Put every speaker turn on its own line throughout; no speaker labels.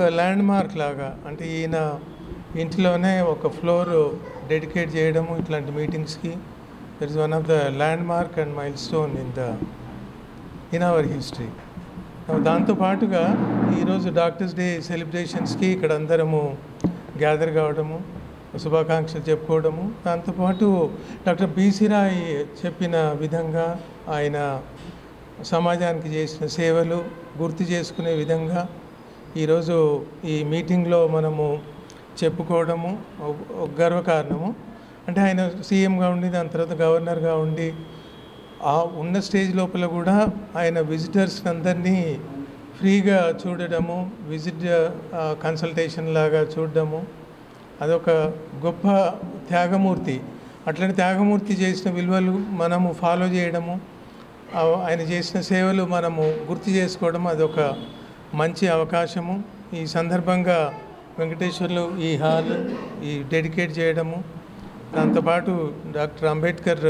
Land mark లాగా అంటే ఈయన ఇంటిలోనే ఒక ఫ్లోర్ డెడికేట్ చేయడము ఇట్లాంటి మీటింగ్స్కి that is one of the landmark and milestone in the in our history దాంతో పాటుగా ఈరోజు డాక్టర్స్ డే సెలబ్రేషన్స్కి ఇక్కడ అందరము గ్యాదర్ కావడము శుభాకాంక్షలు చెప్పుకోవడము దాంతోపాటు డాక్టర్ బీసీ రాయ్ చెప్పిన విధంగా ఆయన సమాజానికి చేసిన సేవలు గుర్తు చేసుకునే విధంగా ఈరోజు ఈ మీటింగ్లో మనము చెప్పుకోవడము ఒక- ఒక గర్వకారణము అంటే ఆయన సీఎంగా ఉండి దాని తర్వాత గవర్నర్గా ఉండి ఆ ఉన్న స్టేజ్ లోపల కూడా ఆయన విజిటర్స్ అందరినీ ఫ్రీగా చూడడము విజిట్ కన్సల్టేషన్ లాగా చూడడము అదొక గొప్ప త్యాగమూర్తి అట్లనే త్యాగమూర్తి చేసిన విలువలు మనము ఫాలో చేయడము ఆ- ఆయన చేసిన సేవలు మనము గుర్తు చేసుకోవడం అదొక మంచి అవకాశము ఈ సందర్భంగా వెంకటేశ్వర్లు ఈ హాల్ ఈ డెడికేట్ చేయడము దాంతోపాటు డాక్టర్ అంబేద్కర్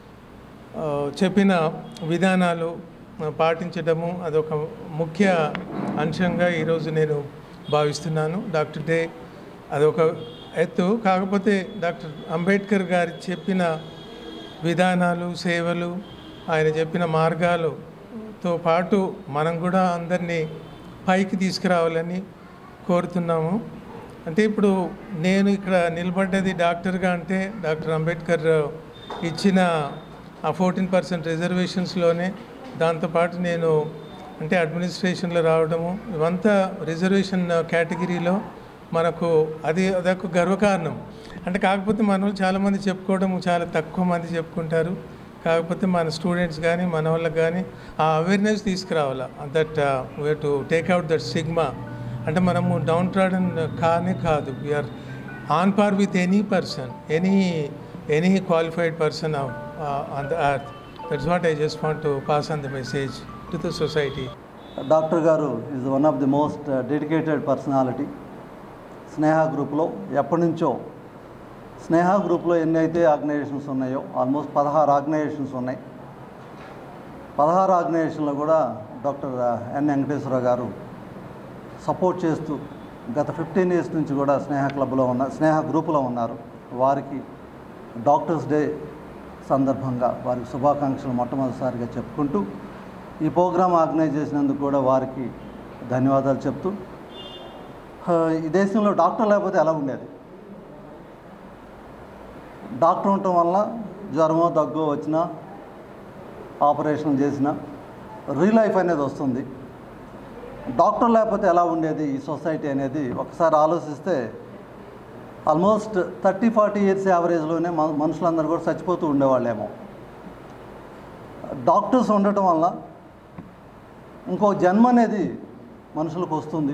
ఆ, చెప్పిన విధానాలు ఆ, పాటించడము అదొక ముఖ్య అంశంగా ఈరోజు నేను భావిస్తున్నాను డాక్టర్ డే అదొక ఎత్తు కాకపోతే డాక్టర్ అంబేద్కర్ గారి చెప్పిన విధానాలు సేవలు ఆయన చెప్పిన మార్గాలుతో పాటు మనం కూడా అందరినీ పైకి తీసుకురావాలని కోరుతున్నాము అంటే ఇప్పుడు నేను ఇక్కడ నిలబడ్డది డాక్టర్గా అంటే డాక్టర్ అంబేద్కర్ ఇచ్చిన ఆ ఫోర్టీన్ పర్సెంట్ రిజర్వేషన్స్లోనే దాంతోపాటు నేను అంటే అడ్మినిస్ట్రేషన్లో రావడము ఇవంతా రిజర్వేషన్ కేటగిరీలో మనకు అది అదొక గర్వకారణం అంటే కాకపోతే మన వాళ్ళు చాలామంది చెప్పుకోవడం చాలా తక్కువ మంది చెప్పుకుంటారు కాకపోతే మన స్టూడెంట్స్ కానీ మన వాళ్ళకి కానీ ఆ అవేర్నెస్ తీసుకురావాలా that way to take out that sigma అంటే మనము డౌన్ ట్రాడన్ కానే కాదు we are on par with any person any any qualified person on the earth that's what I just want to pass on the message to the society
doctor గారు is one of the most dedicated personality Sneha గ్రూప్లో ఎప్పటి నుంచో స్నేహ గ్రూప్లో ఎన్ని అయితే organisations ఉన్నాయో almost పదహారు organisations ఉన్నాయి పదహారు ఆర్గనైజేషన్లో కూడా డాక్టర్ ఎన్ వెంకటేశ్వర గారు సపోర్ట్ చేస్తూ గత ఫిఫ్టీన్ ఇయర్స్ నుంచి కూడా స్నేహ క్లబ్లో ఉన్న స్నేహ గ్రూపులో ఉన్నారు వారికి డాక్టర్స్ డే సందర్భంగా వారికి శుభాకాంక్షలు మొట్టమొదటిసారిగా చెప్పుకుంటూ ఈ ప్రోగ్రాం ఆర్గనైజ్ చేసినందుకు కూడా వారికి ధన్యవాదాలు చెప్తూ ఆ, ఈ దేశంలో డాక్టర్ లేకపోతే ఎలా ఉండేది డాక్టర్ ఉండటం వల్ల జ్వరమో దగ్గు వచ్చినా ఆపరేషన్ చేసినా రీ లైఫ్ అనేది వస్తుంది డాక్టర్ లేకపోతే ఎలా ఉండేది ఈ సొసైటీ అనేది ఒకసారి ఆలోచిస్తే ఆల్మోస్ట్ థర్టీ ఫార్టీ ఇయర్స్ యావరేజ్లోనే మన మనుషులందరూ కూడా చచ్చిపోతూ ఉండేవాళ్ళేమో డాక్టర్స్ ఉండటం వల్ల ఇంకో జన్మ అనేది మనుషులకు వస్తుంది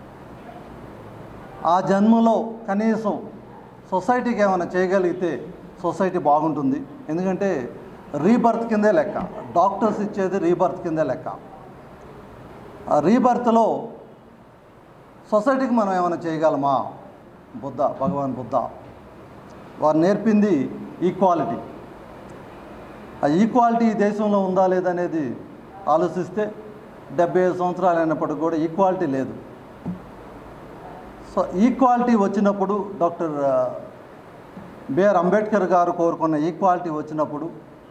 ఆ జన్మలో కనీసం సొసైటీకి ఏమైనా చేయగలిగితే సొసైటీ బాగుంటుంది ఎందుకంటే రీబర్త్ కిందే లెక్క డాక్టర్స్ ఇచ్చేది రీబర్త్ కిందే లెక్క ఆ రీబర్త్లో సొసైటీకి మనం ఏమైనా చేయగలమా బుద్ధ భగవాన్ బుద్ధ వారు నేర్పింది ఈక్వాలిటీ ఆ ఈక్వాలిటీ ఈ దేశంలో ఉందా లేదనేది ఆలోచిస్తే డెబ్బై ఐదు సంవత్సరాలు అయినప్పటికీ కూడా ఈక్వాలిటీ లేదు సో ఈక్వాలిటీ వచ్చినప్పుడు డాక్టర్ ఆ, బిఆర్ అంబేద్కర్ గారు కోరుకున్న ఈక్వాలిటీ వచ్చినప్పుడు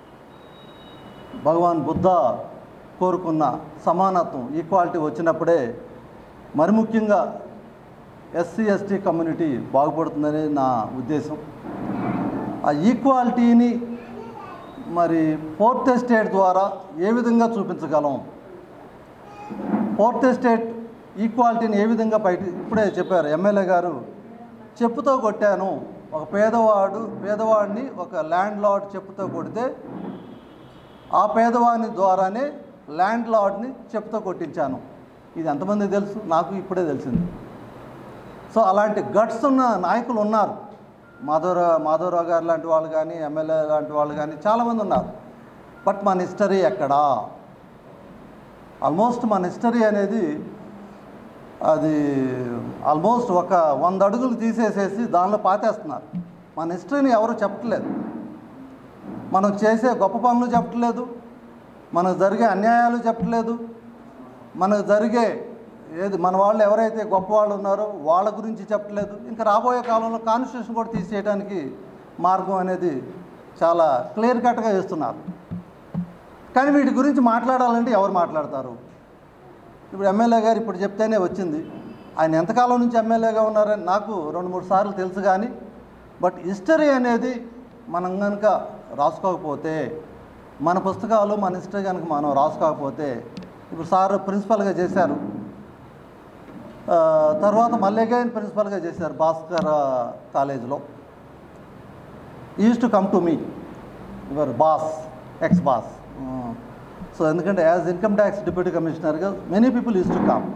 భగవాన్ బుద్ధ కోరుకున్న సమానత్వం ఈక్వాలిటీ వచ్చినప్పుడే మరి ముఖ్యంగా ఎస్సీ ఎస్టీ కమ్యూనిటీ బాగుపడుతుందని నా ఉద్దేశం ఆ ఈక్వాలిటీని మరి ఫోర్త్ ఎస్టేట్ ద్వారా ఏ విధంగా చూపించగలం ఫోర్త్ ఎస్టేట్ ఈక్వాలిటీని ఏ విధంగా బయట ఇప్పుడే చెప్పారు ఎమ్మెల్యే గారు చెప్పుతో కొట్టాను ఒక పేదవాడు పేదవాడిని ఒక ల్యాండ్ లార్డ్ చెప్పుతో కొడితే ఆ పేదవాని ద్వారానే ల్యాండ్ లార్డ్ని చెప్పుతో కొట్టించాను ఇది ఎంతమంది తెలుసు నాకు ఇప్పుడే తెలిసింది సో అలాంటి గట్స్ ఉన్న నాయకులు ఉన్నారు మాధవరావు మాధవరావు గారు లాంటి వాళ్ళు కానీ ఎమ్మెల్యే లాంటి వాళ్ళు కానీ చాలామంది ఉన్నారు బట్ మన హిస్టరీ ఎక్కడా ఆల్మోస్ట్ మన హిస్టరీ అనేది అది ఆల్మోస్ట్ ఒక వంద అడుగులు తీసేసేసి దానిలో పాతేస్తున్నారు మన హిస్టరీని ఎవరు చెప్పట్లేదు మనం చేసే గొప్ప పనులు చెప్పట్లేదు మనకు జరిగే అన్యాయాలు చెప్పట్లేదు మనకు జరిగే ఏది మన వాళ్ళు ఎవరైతే గొప్ప వాళ్ళు ఉన్నారో వాళ్ళ గురించి చెప్పట్లేదు ఇంకా రాబోయే కాలంలో కాన్స్టిట్యూషన్ కూడా తీసేయడానికి మార్గం అనేది చాలా క్లియర్ కట్గా చేస్తున్నారు కానీ వీటి గురించి మాట్లాడాలంటే ఎవరు మాట్లాడతారు ఇప్పుడు ఎమ్మెల్యే గారు ఇప్పుడు చెప్తేనే వచ్చింది ఆయన ఎంతకాలం నుంచి ఎమ్మెల్యేగా ఉన్నారని నాకు రెండు మూడు సార్లు తెలుసు కానీ బట్ హిస్టరీ అనేది మనం కనుక రాసుకోకపోతే మన పుస్తకాలు మన హిస్టరీ కనుక మనం రాసుకోకపోతే ఇప్పుడు సార్ ప్రిన్సిపల్గా చేశారు ఆ, తర్వాత మళ్ళీ అగైన్ ప్రిన్సిపల్గా చేశారు భాస్కర్ కాలేజీలో is to come to me your boss ex boss so ఎందుకంటే యాజ్ ఇన్కమ్ ట్యాక్స్ డిప్యూటీ కమిషనర్గా many people is to come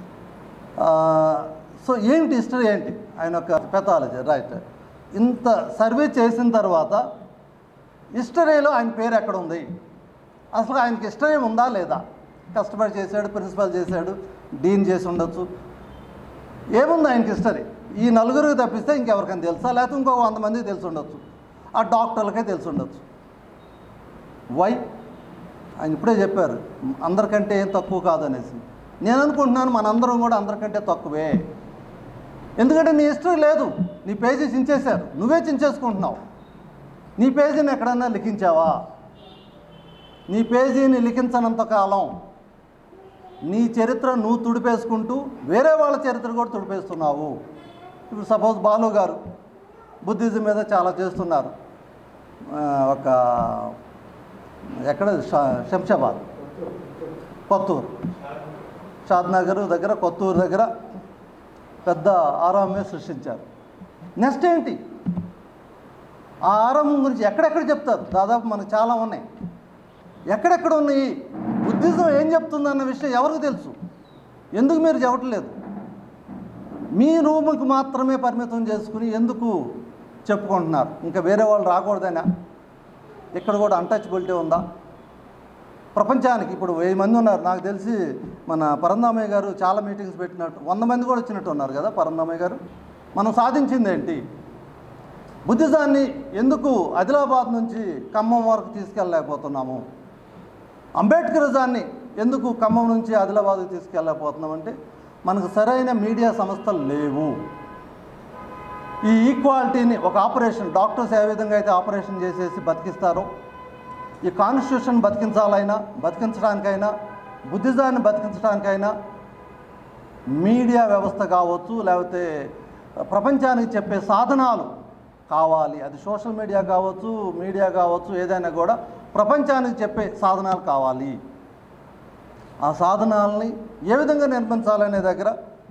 so ఏంటి హిస్టరీ ఏంటి ఆయన యొక్క పెథాలజీ రైట్ ఇంత సర్వే చేసిన తర్వాత హిస్టరీలో ఆయన పేరు ఎక్కడ ఉంది అసలు ఆయనకి హిస్టరీ ఉందా లేదా కష్టపడి చేశాడు ప్రిన్సిపల్ చేశాడు డీన్ చేసి ఉండొచ్చు ఏముంది ఆయనకి హిస్టరీ ఈ నలుగురికి తప్పిస్తే ఇంకెవరికైనా తెలుసా లేకపోతే ఇంకో వంద మందికి తెలిసి ఉండొచ్చు ఆ డాక్టర్లకే తెలిసి ఉండొచ్చు వై ఆయన ఇప్పుడే చెప్పారు అందరికంటే ఏం తక్కువ కాదనేసి నేను అనుకుంటున్నాను మనందరం కూడా అందరికంటే తక్కువే ఎందుకంటే నీ హిస్టరీ లేదు నీ పేజీ చించేశారు నువ్వే చించేసుకుంటున్నావు నీ పేజీని ఎక్కడన్నా లిఖించావా నీ పేజీని లిఖించనంత కాలం నీ చరిత్ర నువ్వు తుడిపేసుకుంటూ వేరే వాళ్ళ చరిత్ర కూడా తుడిపేస్తున్నావు ఇప్పుడు సపోజ్ బాలు గారు బుద్ధిజం మీద చాలా చేస్తున్నారు ఆ, ఒక ఎక్కడ షా- శంషాబాద్ కొత్తూరు షాద్నగర్ దగ్గర కొత్తూరు దగ్గర పెద్ద ఆరామే సృష్టించారు నెక్స్ట్ ఏంటి ఆ ఆరంభం గురించి ఎక్కడెక్కడ చెప్తారు దాదాపు మనకు చాలా ఉన్నాయి ఎక్కడెక్కడ ఉన్నాయి బుద్ధిజం ఏం చెప్తుందన్న విషయం ఎవరికి తెలుసు ఎందుకు మీరు చెప్పట్లేదు మీ రూముకి మాత్రమే పరిమితం చేసుకుని ఎందుకు చెప్పుకుంటున్నారు ఇంకా వేరే వాళ్ళు రాకూడదనా ఇక్కడ కూడా అన్టచబిలిటీ ఉందా ప్రపంచానికి ఇప్పుడు వెయ్యి మంది ఉన్నారు నాకు తెలిసి మన పరందామయ్య గారు చాలా మీటింగ్స్ పెట్టినట్టు వంద మంది కూడా వచ్చినట్టు ఉన్నారు కదా పరందామయ్య గారు మనం సాధించింది ఏంటి బుద్ధిజాన్ని ఎందుకు ఆదిలాబాద్ నుంచి ఖమ్మం వరకు తీసుకెళ్ళలేకపోతున్నాము అంబేద్కరిజాన్ని ఎందుకు ఖమ్మం నుంచి ఆదిలాబాద్కి తీసుకెళ్ళలేకపోతున్నామంటే మనకు సరైన మీడియా సంస్థలు లేవు ఈ ఈక్వాలిటీని ఒక ఆపరేషన్ డాక్టర్స్ ఏ విధంగా అయితే ఆపరేషన్ చేసేసి బతికిస్తారో ఈ కాన్స్టిట్యూషన్ బతికించాలైనా బతికించడానికైనా బుద్ధిజాన్ని బతికించడానికైనా మీడియా వ్యవస్థ కావచ్చు లేకపోతే ప్రపంచానికి చెప్పే సాధనాలు కావాలి అది సోషల్ మీడియా కావచ్చు మీడియా కావచ్చు ఏదైనా కూడా ప్రపంచానికి చెప్పే సాధనాలు కావాలి ఆ సాధనాలని ఏ విధంగా నిర్మించాలనే దగ్గర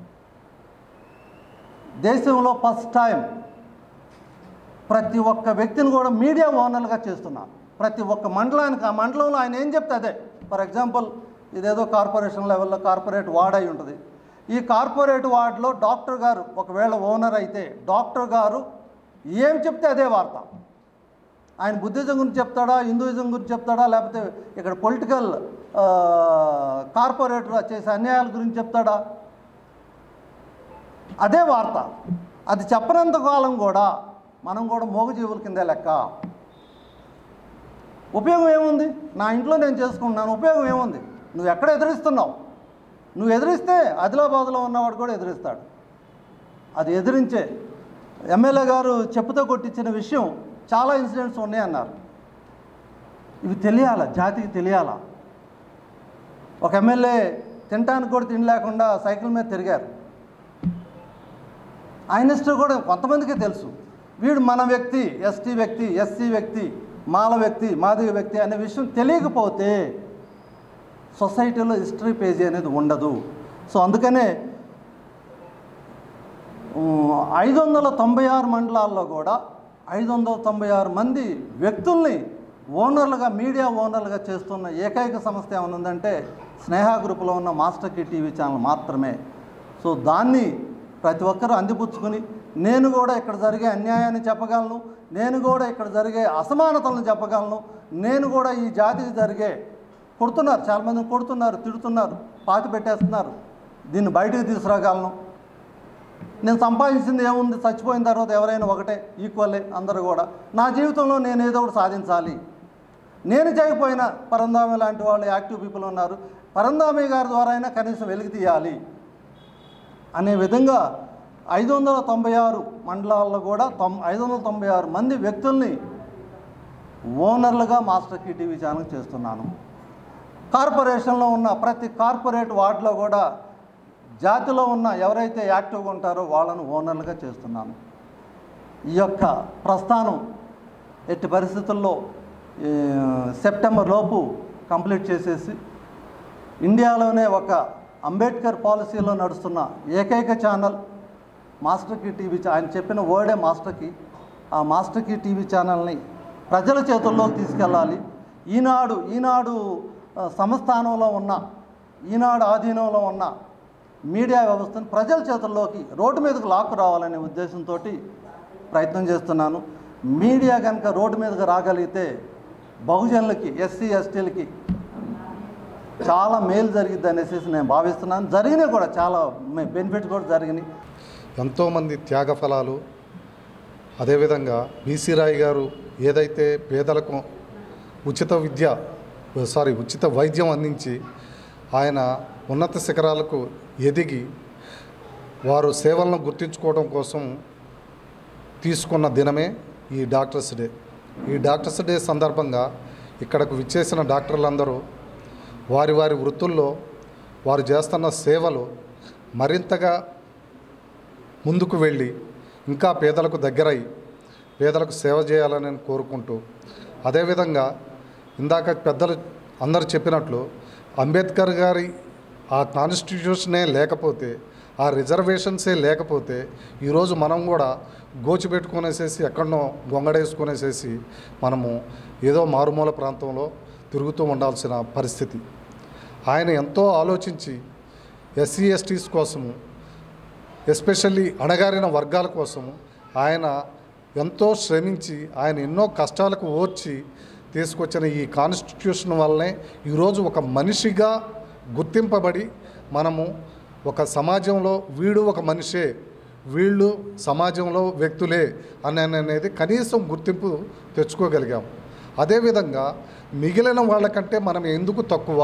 దేశంలో ఫస్ట్ టైం ప్రతి ఒక్క వ్యక్తిని కూడా మీడియా ఓనర్లుగా చేస్తున్నారు ప్రతి ఒక్క మండలానికి ఆ మండలంలో ఆయన ఏం చెప్తే అదే ఫర్ ఎగ్జాంపుల్ ఇదేదో కార్పొరేషన్ లెవెల్లో కార్పొరేట్ వార్డ్ అయి ఉంటుంది ఈ కార్పొరేట్ వార్డులో డాక్టర్ గారు ఒకవేళ ఓనర్ అయితే డాక్టర్ గారు ఏం చెప్తే అదే వార్త ఆయన బుద్ధిజం గురించి చెప్తాడా హిందూయిజం గురించి చెప్తాడా లేకపోతే ఇక్కడ పొలిటికల్ కార్పొరేటర్ చేసే అన్యాయాల గురించి చెప్తాడా అదే వార్త అది చెప్పనంత కాలం కూడా మనం కూడా మూగజీవుల కిందే లెక్క ఉపయోగం ఏముంది నా ఇంట్లో నేను చేసుకుంటున్నాను ఉపయోగం ఏముంది నువ్వు ఎక్కడ ఎదిరిస్తున్నావు నువ్వు ఎదిరిస్తే ఆదిలాబాద్లో ఉన్నవాడు కూడా ఎదిరిస్తాడు అది ఎదిరించే ఎమ్మెల్యే గారు చెప్పుతో కొట్టించిన విషయం చాలా ఇన్సిడెంట్స్ ఉన్నాయన్నారు ఇవి తెలియాల జాతికి తెలియాల ఒక ఎమ్మెల్యే తినటానికి కూడా తిండి లేకుండా సైకిల్ మీద తిరిగారు ఆయన ఇష్టం కూడా కొంతమందికి తెలుసు వీడు మన వ్యక్తి ఎస్టీ వ్యక్తి ఎస్సీ వ్యక్తి మాల వ్యక్తి మాదిగ వ్యక్తి అనే విషయం తెలియకపోతే సొసైటీలో హిస్టరీ పేజీ అనేది ఉండదు సో అందుకనే ఐదు వందల తొంభై ఆరు మండలాల్లో కూడా ఐదు వందల తొంభై ఆరు మంది వ్యక్తుల్ని ఓనర్లుగా మీడియా ఓనర్లుగా చేస్తున్న ఏకైక సంస్థ ఏమైనా ఉందంటే స్నేహ గ్రూపులో ఉన్న మాస్టర్ కి టీవీ ఛానల్ మాత్రమే సో దాన్ని ప్రతి ఒక్కరూ అందిపుచ్చుకుని నేను కూడా ఇక్కడ జరిగే అన్యాయాన్ని చెప్పగలను నేను కూడా ఇక్కడ జరిగే అసమానతలను చెప్పగలను నేను కూడా ఈ జాతికి జరిగే కొడుతున్నారు చాలామంది కొడుతున్నారు తిడుతున్నారు పాతి పెట్టేస్తున్నారు దీన్ని బయటకు తీసుకురాగలను నేను సంపాదించింది ఏముంది చచ్చిపోయిన తర్వాత ఎవరైనా ఒకటే ఈక్వల్లే అందరూ కూడా నా జీవితంలో నేను ఏదో ఒకటి సాధించాలి నేను చేయకపోయిన పరందామి లాంటి వాళ్ళు యాక్టివ్ పీపుల్ ఉన్నారు పరందామి గారి ద్వారా అయినా కనీసం వెలికి తీయాలి అనే విధంగా ఐదు వందల తొంభై ఆరు మండలాల్లో కూడా తొం ఐదు వందల తొంభై ఆరు మంది వ్యక్తుల్ని ఓనర్లుగా మాస్టర్ కీ టీవీ ఛానల్ చేస్తున్నాను కార్పొరేషన్లో ఉన్న ప్రతి కార్పొరేట్ వార్డులో కూడా జాతిలో ఉన్న ఎవరైతే యాక్టివ్గా ఉంటారో వాళ్ళను ఓనర్లుగా చేస్తున్నాను ఈ యొక్క ప్రస్థానం ఎట్టి పరిస్థితుల్లో ఈ, సెప్టెంబర్ లోపు కంప్లీట్ చేసేసి ఇండియాలోనే ఒక అంబేద్కర్ పాలసీలో నడుస్తున్న ఏకైక ఛానల్ మాస్టర్ కీ టీవీ ఛా- ఆయన చెప్పిన వర్డే మాస్టర్ కీ ఆ మాస్టర్ కీ టీవీ ఛానల్ని ప్రజల చేతుల్లోకి తీసుకెళ్ళాలి ఈనాడు ఈనాడు ఆ, సంస్థానంలో ఉన్న ఈనాడు ఆధీనంలో ఉన్న మీడియా వ్యవస్థను ప్రజల చేతుల్లోకి రోడ్డు మీదకు లాక్కు రావాలనే ఉద్దేశంతో ప్రయత్నం చేస్తున్నాను మీడియా కనుక రోడ్డు మీదకి రాగలిగితే బహుజనులకి ఎస్సీ ఎస్టీలకి చాలా మేలు జరిగిద్ది అనేసి నేను భావిస్తున్నాను జరిగినాయి కూడా చాలా బెనిఫిట్స్ కూడా జరిగినాయి
ఎంతోమంది త్యాగ ఫలాలు అదేవిధంగా బీసీ రాయ్ గారు ఏదైతే పేదలకు ఉచిత విద్య సారీ ఉచిత వైద్యం అందించి ఆయన ఉన్నత శిఖరాలకు ఎదిగి వారు సేవలను గుర్తించుకోవడం కోసం తీసుకున్న దినమే ఈ డాక్టర్స్ డే ఈ డాక్టర్స్ డే సందర్భంగా ఇక్కడకు విచ్చేసిన డాక్టర్లందరూ వారి వారి వృత్తుల్లో వారు చేస్తున్న సేవలు మరింతగా ముందుకు వెళ్ళి ఇంకా పేదలకు దగ్గరై పేదలకు సేవ చేయాలని నేను కోరుకుంటూ అదేవిధంగా ఇందాక పెద్దలు అందరు చెప్పినట్లు అంబేద్కర్ గారి ఆ కాన్స్టిట్యూషనే లేకపోతే ఆ రిజర్వేషన్సే లేకపోతే ఈరోజు మనం కూడా గోచి పెట్టుకునేసేసి ఎక్కడనో గొంగడేసుకునేసేసి మనము ఏదో మారుమూల ప్రాంతంలో తిరుగుతూ ఉండాల్సిన పరిస్థితి ఆయన ఎంతో ఆలోచించి ఎస్సీ ఎస్టీస్ కోసము ఎస్పెషల్లీ అణగారిన వర్గాల కోసము ఆయన ఎంతో శ్రమించి ఆయన ఎన్నో కష్టాలకు ఓర్చి తీసుకొచ్చిన ఈ కాన్స్టిట్యూషన్ వల్లనే ఈరోజు ఒక మనిషిగా గుర్తింపబడి మనము ఒక సమాజంలో వీడు ఒక మనిషే వీళ్ళు సమాజంలో వ్యక్తులే అని అనేది కనీసం గుర్తింపు తెచ్చుకోగలిగాము అదేవిధంగా మిగిలిన వాళ్ళకంటే మనం ఎందుకు తక్కువ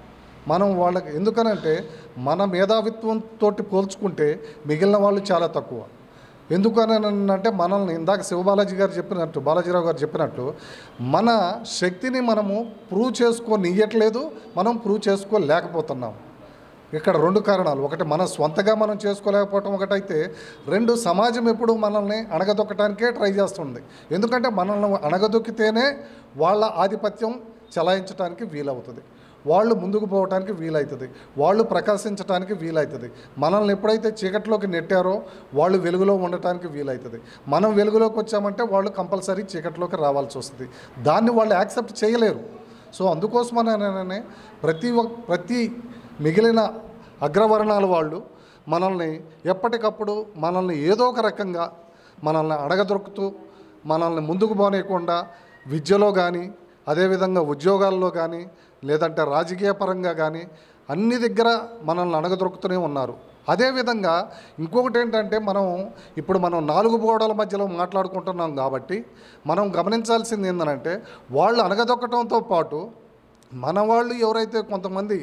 మనం వాళ్ళకి ఎందుకనంటే మన మేధావిత్వంతో పోల్చుకుంటే మిగిలిన వాళ్ళు చాలా తక్కువ ఎందుకని అంటే మనల్ని ఇందాక శివబాలాజీ గారు చెప్పినట్టు బాలాజీరావు గారు చెప్పినట్టు మన శక్తిని మనము ప్రూవ్ చేసుకోనియట్లేదు మనం ప్రూవ్ చేసుకోలేకపోతున్నాం ఇక్కడ రెండు కారణాలు ఒకటి మన స్వంతగా మనం చేసుకోలేకపోవటం ఒకటైతే రెండు సమాజం ఎప్పుడు మనల్ని అణగదొక్కటానికే ట్రై చేస్తుంది ఎందుకంటే మనల్ని అణగదొక్కితేనే వాళ్ళ ఆధిపత్యం చలాయించడానికి వీలవుతుంది వాళ్ళు ముందుకు పోవటానికి వీలవుతుంది వాళ్ళు ప్రకాశించడానికి వీలవుతుంది మనల్ని ఎప్పుడైతే చీకట్లోకి నెట్టారో వాళ్ళు వెలుగులో ఉండటానికి వీలవుతుంది మనం వెలుగులోకి వచ్చామంటే వాళ్ళు కంపల్సరీ చీకట్లోకి రావాల్సి వస్తుంది దాన్ని వాళ్ళు యాక్సెప్ట్ చేయలేరు సో అందుకోసమనే ప్రతి ఒక్ ప్రతి మిగిలిన అగ్రవర్ణాల వాళ్ళు మనల్ని ఎప్పటికప్పుడు మనల్ని ఏదో ఒక రకంగా మనల్ని అడగదొరుకుతూ మనల్ని ముందుకు పోనీయకుండా విద్యలో కానీ అదేవిధంగా ఉద్యోగాల్లో కానీ లేదంటే రాజకీయ పరంగా కానీ అన్ని దగ్గర మనల్ని అణగదొరుకుతూనే ఉన్నారు అదేవిధంగా ఇంకొకటి ఏంటంటే మనం ఇప్పుడు మనం నాలుగు గోడల మధ్యలో మాట్లాడుకుంటున్నాం కాబట్టి మనం గమనించాల్సింది ఏంటంటే వాళ్ళు అణగదొక్కటంతో పాటు మన వాళ్ళు ఎవరైతే కొంతమంది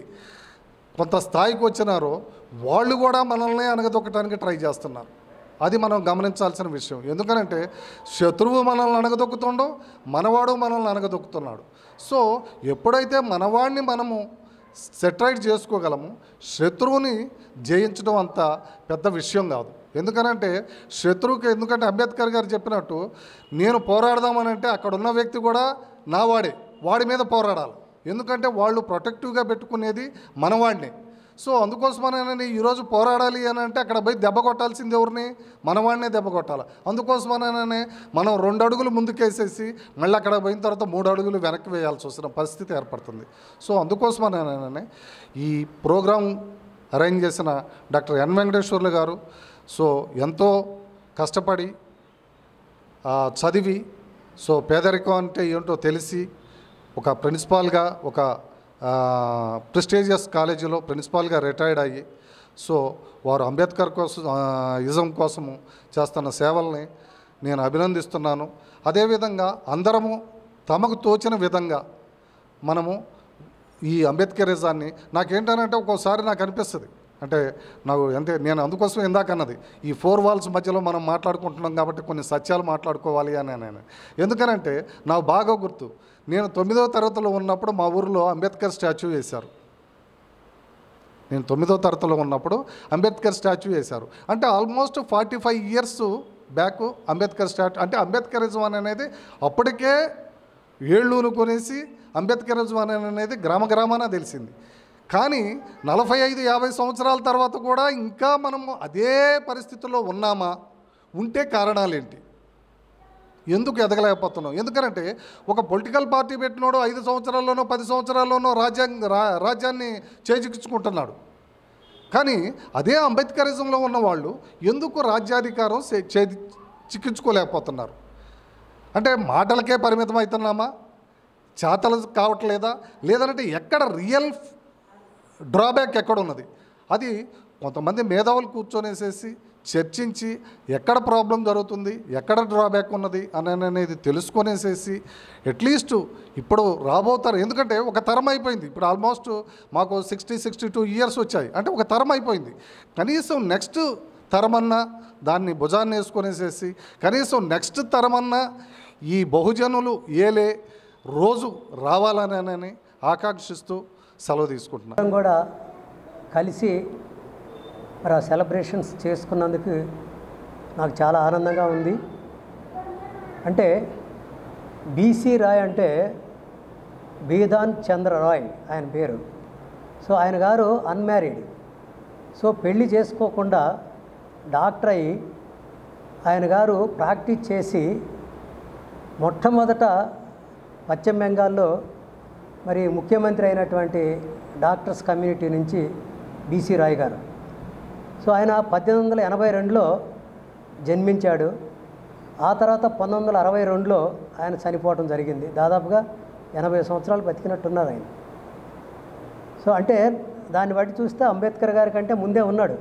కొంత స్థాయికి వచ్చినారో వాళ్ళు కూడా మనల్ని అణగదొక్కడానికి ట్రై చేస్తున్నారు అది మనం గమనించాల్సిన విషయం ఎందుకనంటే శత్రువు మనల్ని అణగదొక్కుతుండో మనవాడు మనల్ని అణగదొక్కుతున్నాడు సో ఎప్పుడైతే మనవాడిని మనము సెటరైట్ చేసుకోగలము శత్రువుని జయించడం అంత పెద్ద విషయం కాదు ఎందుకనంటే శత్రువుకి ఎందుకంటే అంబేద్కర్ గారు చెప్పినట్టు నేను పోరాడదామనంటే అక్కడ ఉన్న వ్యక్తి కూడా నా వాడే వాడి మీద పోరాడాలి ఎందుకంటే వాళ్ళు ప్రొటెక్టివ్గా పెట్టుకునేది మనవాడిని సో అందుకోసమనే ఈరోజు పోరాడాలి అని అంటే అక్కడ పోయి దెబ్బ కొట్టాల్సింది ఎవరిని మనవాడినే దెబ్బ కొట్టాలి అందుకోసమనే మనం రెండు అడుగులు ముందుకేసేసి మళ్ళీ అక్కడ పోయిన తర్వాత మూడు అడుగులు వెనక్కి వేయాల్సి వస్తున్న పరిస్థితి ఏర్పడుతుంది సో అందుకోసమనే ఈ ప్రోగ్రాం అరేంజ్ చేసిన డాక్టర్ ఎన్ వెంకటేశ్వర్లు గారు సో ఎంతో కష్టపడి ఆ, చదివి సో పేదరికం అంటే ఏంటో తెలిసి ఒక ప్రిన్సిపాల్గా ఒక ప్రెస్టీజియస్ కాలేజీలో ప్రిన్సిపాల్గా రిటైర్డ్ అయ్యి సో వారు అంబేద్కర్ కోసం ఆ, ఇజం కోసము చేస్తున్న సేవల్ని నేను అభినందిస్తున్నాను అదేవిధంగా అందరము తమకు తోచిన విధంగా మనము ఈ అంబేద్కరిజాన్ని నాకేంటనంటే ఒక్కోసారి నాకు అనిపిస్తుంది అంటే నాకు అంతే నేను అందుకోసం ఇందాక అన్నది ఈ ఫోర్ వాల్స్ మధ్యలో మనం మాట్లాడుకుంటున్నాం కాబట్టి కొన్ని సత్యాలు మాట్లాడుకోవాలి అని నేను ఎందుకనంటే నాకు బాగా గుర్తు నేను తొమ్మిదవ తరగతిలో ఉన్నప్పుడు మా ఊరిలో అంబేద్కర్ స్టాచ్యూ వేశారు నేను తొమ్మిదో తరగతిలో ఉన్నప్పుడు అంబేద్కర్ స్టాచ్యూ వేశారు అంటే almost forty five years back Ambedkar statue అంటే అంబేద్కరిజం అని అనేది అప్పటికే ఏళ్ళూను కొనేసి అంబేద్కరిజం అని అనేది గ్రామ గ్రామాన తెలిసింది కానీ నలభై ఐదు యాభై సంవత్సరాల తర్వాత కూడా ఇంకా మనము అదే పరిస్థితుల్లో ఉన్నామా ఉంటే కారణాలేంటి ఎందుకు ఎదగలేకపోతున్నాం ఎందుకంటే ఒక పొలిటికల్ పార్టీ పెట్టినోడు ఐదు సంవత్సరాల్లోనో పది సంవత్సరాల్లోనో రాజ్యాంగ రా రాజ్యాన్ని చేజిక్కించుకుంటున్నాడు కానీ అదే అంబేద్కరిజంలో ఉన్న వాళ్ళు ఎందుకు రాజ్యాధికారం చే- చేది చిక్కించుకోలేకపోతున్నారు అంటే మాటలకే పరిమితం అవుతున్నామా చేతలు కావట్లేదా లేదంటే ఎక్కడ రియల్ డ్రాబ్యాక్ ఎక్కడ ఉన్నది అది కొంతమంది మేధావులు కూర్చొనేసేసి చర్చించి ఎక్కడ ప్రాబ్లం జరుగుతుంది ఎక్కడ డ్రాబ్యాక్ ఉన్నది అని అనేది తెలుసుకొనేసేసి అట్లీస్ట్ ఇప్పుడు రాబోతారు ఎందుకంటే ఒక తరం అయిపోయింది ఇప్పుడు ఆల్మోస్ట్ మాకు సిక్స్టీ సిక్స్టీ టూ ఇయర్స్ వచ్చాయి అంటే ఒక తరం అయిపోయింది కనీసం నెక్స్ట్ తరమన్నా దాన్ని భుజాన్ని వేసుకొనేసేసి కనీసం నెక్స్ట్ తరమన్నా ఈ బహుజనులు ఏలే రోజు రావాలని ఆకాంక్షిస్తూ సెలవు తీసుకుంటున్నాను
అందరం కూడా కలిసి మరి ఆ సెలబ్రేషన్స్ చేసుకున్నందుకు నాకు చాలా ఆనందంగా ఉంది అంటే బీసీ రాయ్ అంటే బీదాన్ చంద్ర రాయ్ ఆయన పేరు సో ఆయన గారు అన్మ్యారీడ్ సో పెళ్లి చేసుకోకుండా డాక్టర్ అయ్యి ఆయన గారు ప్రాక్టీస్ చేసి మొట్టమొదట పశ్చిమ బెంగాల్లో మరి ముఖ్యమంత్రి అయినటువంటి డాక్టర్స్ కమ్యూనిటీ నుంచి బీసీ రాయ్ గారు సో ఆయన పద్దెనిమిది వందల ఎనభై రెండులో జన్మించాడు ఆ తర్వాత పంతొమ్మిది వందల అరవై రెండులో ఆయన చనిపోవడం జరిగింది దాదాపుగా ఎనభై సంవత్సరాలు బతికినట్టున్నారు ఆయన సో అంటే దాన్ని బట్టి చూస్తే అంబేద్కర్ గారి కంటే ముందే ఉన్నాడు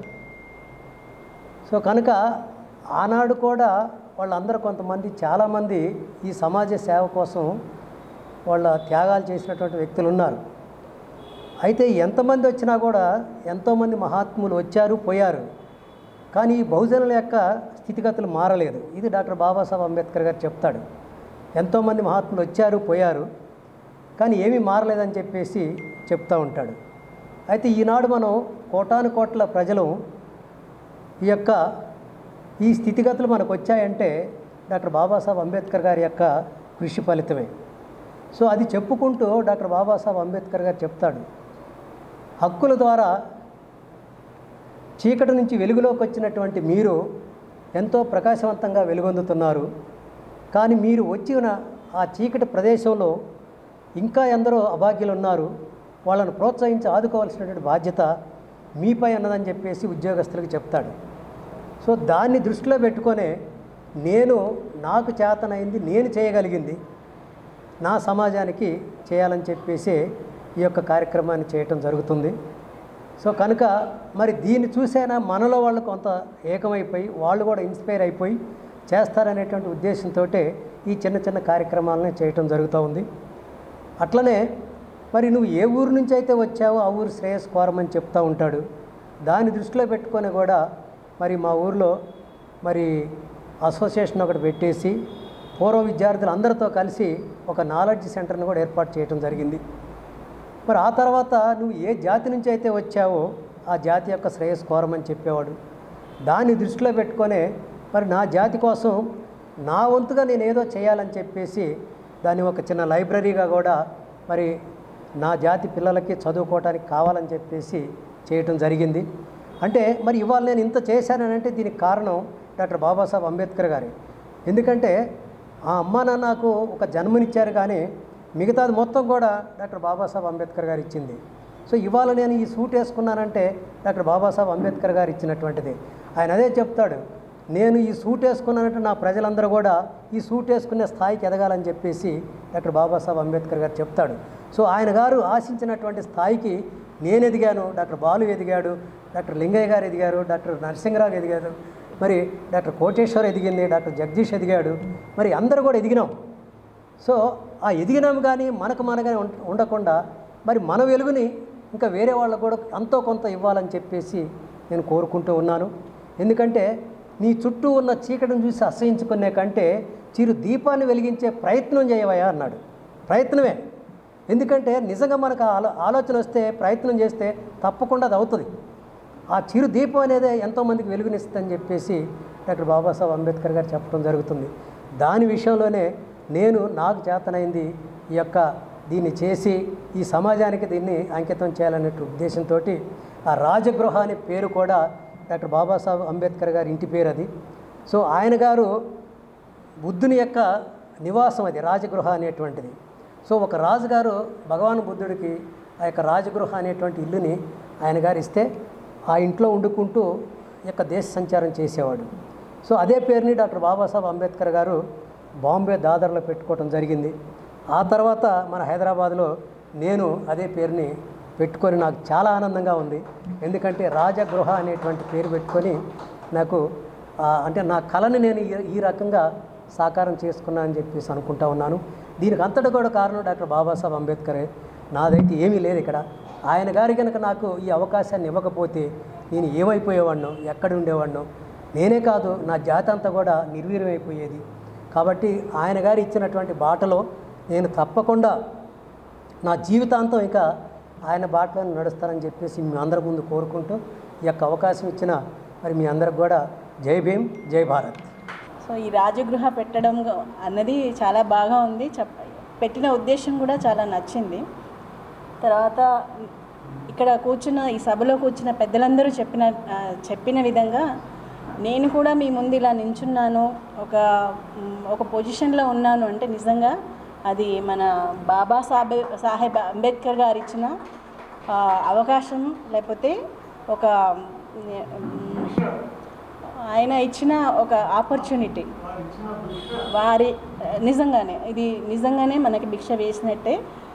సో కనుక ఆనాడు కూడా వాళ్ళందరూ కొంతమంది చాలామంది ఈ సమాజ సేవ కోసం వాళ్ళ త్యాగాలు చేసినటువంటి వ్యక్తులు ఉన్నారు అయితే ఎంతమంది వచ్చినా కూడా ఎంతోమంది మహాత్ములు వచ్చారు పోయారు కానీ ఈ బహుజనుల యొక్క స్థితిగతులు మారలేదు ఇది డాక్టర్ బాబాసాహెబ్ అంబేద్కర్ గారు చెప్తాడు ఎంతోమంది మహాత్ములు వచ్చారు పోయారు కానీ ఏమీ మారలేదని చెప్పేసి చెప్తూ ఉంటాడు అయితే ఈనాడు మనం కోటాను కోట్ల ప్రజలు ఈ యొక్క ఈ స్థితిగతులు మనకు వచ్చాయంటే డాక్టర్ బాబాసాహెబ్ అంబేద్కర్ గారి యొక్క కృషి ఫలితమే సో అది చెప్పుకుంటూ డాక్టర్ బాబాసాహెబ్ అంబేద్కర్ గారు చెప్తాడు హక్కుల ద్వారా చీకటి నుంచి వెలుగులోకి వచ్చినటువంటి మీరు ఎంతో ప్రకాశవంతంగా వెలుగొందుతున్నారు కానీ మీరు వచ్చిన ఆ చీకటి ప్రదేశంలో ఇంకా ఎందరో అభాగ్యులు ఉన్నారు వాళ్ళను ప్రోత్సహించి ఆదుకోవాల్సినటువంటి బాధ్యత మీపై ఉన్నదని చెప్పేసి ఉద్యోగస్తులకు చెప్తాడు సో దాన్ని దృష్టిలో పెట్టుకొనే నేను నాకు చేతనైంది నేను చేయగలిగింది నా సమాజానికి చేయాలని చెప్పేసి ఈ యొక్క కార్యక్రమాన్ని చేయటం జరుగుతుంది సో కనుక మరి దీన్ని చూసైనా మనలో వాళ్ళు కొంత ఏకమైపోయి వాళ్ళు కూడా ఇన్స్పైర్ అయిపోయి చేస్తారనేటువంటి ఉద్దేశంతో ఈ చిన్న చిన్న కార్యక్రమాలను చేయటం జరుగుతూ ఉంది అట్లనే మరి నువ్వు ఏ ఊరు నుంచి అయితే వచ్చావో ఆ ఊరు శ్రేయస్ కోరమని చెప్తూ ఉంటాడు దాన్ని దృష్టిలో పెట్టుకొని కూడా మరి మా ఊర్లో మరి అసోసియేషన్ ఒకటి పెట్టేసి పూర్వ విద్యార్థులు అందరితో కలిసి ఒక నాలెడ్జ్ సెంటర్ని కూడా ఏర్పాటు చేయడం జరిగింది మరి ఆ తర్వాత నువ్వు ఏ జాతి నుంచి అయితే వచ్చావో ఆ జాతి యొక్క శ్రేయస్ కోరమని చెప్పేవాడు దాన్ని దృష్టిలో పెట్టుకొనే మరి నా జాతి కోసం నా వంతుగా నేను ఏదో చేయాలని చెప్పేసి దాన్ని ఒక చిన్న లైబ్రరీగా కూడా మరి నా జాతి పిల్లలకి చదువుకోవడానికి కావాలని చెప్పేసి చేయటం జరిగింది అంటే మరి ఇవాళ నేను ఇంత చేశానంటే దీనికి కారణం డాక్టర్ బాబాసాహెబ్ అంబేద్కర్ గారి ఎందుకంటే ఆ అమ్మ నాన్న నాకు ఒక జన్మనిచ్చారు కానీ మిగతాది మొత్తం కూడా డాక్టర్ బాబాసాహెబ్ అంబేద్కర్ గారు ఇచ్చింది సో ఇవాళ నేను ఈ సూట్ వేసుకున్నానంటే డాక్టర్ బాబాసాహెబ్ అంబేద్కర్ గారు ఇచ్చినటువంటిది ఆయన అదే చెప్తాడు నేను ఈ సూట్ వేసుకున్నానంటే నా ప్రజలందరూ కూడా ఈ సూట్ వేసుకునే స్థాయికి ఎదగాలని చెప్పేసి డాక్టర్ బాబాసాహెబ్ అంబేద్కర్ గారు చెప్తాడు సో ఆయన గారు ఆశించినటువంటి స్థాయికి నేను ఎదిగాను డాక్టర్ బాలు ఎదిగాడు డాక్టర్ లింగయ్య గారు ఎదిగారు డాక్టర్ నరసింహరావు ఎదిగారు మరి డాక్టర్ కోటేశ్వర్ ఎదిగింది డాక్టర్ జగదీష్ ఎదిగాడు మరి అందరూ కూడా ఎదిగినాం సో ఆ ఎదిగినాం కానీ మనకు మనగానే ఉండ- ఉండకుండా మరి మన వెలుగుని ఇంకా వేరే వాళ్ళకు కూడా ఎంతో కొంత ఇవ్వాలని చెప్పేసి నేను కోరుకుంటూ ఉన్నాను ఎందుకంటే నీ చుట్టూ ఉన్న చీకటిని చూసి అసహించుకునే కంటే చిరు దీపాన్ని వెలిగించే ప్రయత్నం చేయవయ్యా అన్నాడు ప్రయత్నమే ఎందుకంటే నిజంగా మనకు ఆ ఆలో ఆలోచన వస్తే ప్రయత్నం చేస్తే తప్పకుండా అది అవుతుంది ఆ చిరు దీపం అనేది ఎంతోమందికి వెలుగునిస్తుందని చెప్పేసి డాక్టర్ బాబాసాహెబ్ అంబేద్కర్ గారు చెప్పడం జరుగుతుంది దాని విషయంలోనే నేను నాకు చేతనైంది ఈ యొక్క దీన్ని చేసి ఈ సమాజానికి దీన్ని అంకితం చేయాలనే ఉద్దేశంతో ఆ రాజగృహ అనే పేరు కూడా డాక్టర్ బాబాసాహెబ్ అంబేద్కర్ గారి ఇంటి పేరు అది సో ఆయన గారు బుద్ధుని యొక్క నివాసం అది రాజగృహ అనేటువంటిది సో ఒక రాజుగారు భగవాన్ బుద్ధుడికి ఆ యొక్క రాజగృహ అనేటువంటి ఇల్లుని ఆయన గారు ఇస్తే ఆ ఇంట్లో వండుకుంటూ ఈ యొక్క దేశ సంచారం చేసేవాడు సో అదే పేరుని డాక్టర్ బాబాసాహెబ్ అంబేద్కర్ గారు బాంబే దాదర్లో పెట్టుకోవడం జరిగింది ఆ తర్వాత మన హైదరాబాద్లో నేను అదే పేరుని పెట్టుకొని నాకు చాలా ఆనందంగా ఉంది ఎందుకంటే రాజగృహ అనేటువంటి పేరు పెట్టుకొని నాకు ఆ, అంటే నా కళని నేను ఈ- ఈ రకంగా సాకారం చేసుకున్నా అని చెప్పేసి అనుకుంటా ఉన్నాను దీనికి అంతటి కూడా కారణం డాక్టర్ బాబాసాహెబ్ అంబేద్కరే నాదైతే ఏమీ లేదు ఇక్కడ ఆయన గారి కనుక నాకు ఈ అవకాశాన్ని ఇవ్వకపోతే నేను ఏమైపోయేవాడినో ఎక్కడ ఉండేవాడినో నేనే కాదు నా జాతి అంతా కూడా నిర్వీర్యమైపోయేది కాబట్టి ఆయన గారు ఇచ్చినటువంటి బాటలో నేను తప్పకుండా నా జీవితాంతం ఇక ఆయన బాటలో నడుస్తానని చెప్పేసి మీ అందరి ముందు కోరుకుంటూ ఈ యొక్క అవకాశం ఇచ్చిన మరి మీ అందరికి కూడా జై భీమ్ జై భారత్
సో ఈ రాజగృహ పెట్టడం గ- అన్నది చాలా బాగా ఉంది చెప్ పెట్టిన ఉద్దేశం కూడా చాలా నచ్చింది తర్వాత ఇక్కడ కూర్చున్న ఈ సభలో కూర్చున్న పెద్దలందరూ చెప్పిన ఆ, చెప్పిన విధంగా నేను కూడా మీ ముందు ఇలా నించున్నాను ఒక మ్, ఒక పొజిషన్లో ఉన్నాను అంటే నిజంగా అది మన బాబా సాహెబ్ సాహెబ్ అంబేద్కర్ గారు ఇచ్చిన ఆ, అవకాశం లేకపోతే ఒక మ్, ఆయన ఇచ్చిన ఒక ఆపర్చునిటీ వారి నిజంగానే ఇది నిజంగానే మనకి భిక్ష వేసినట్టే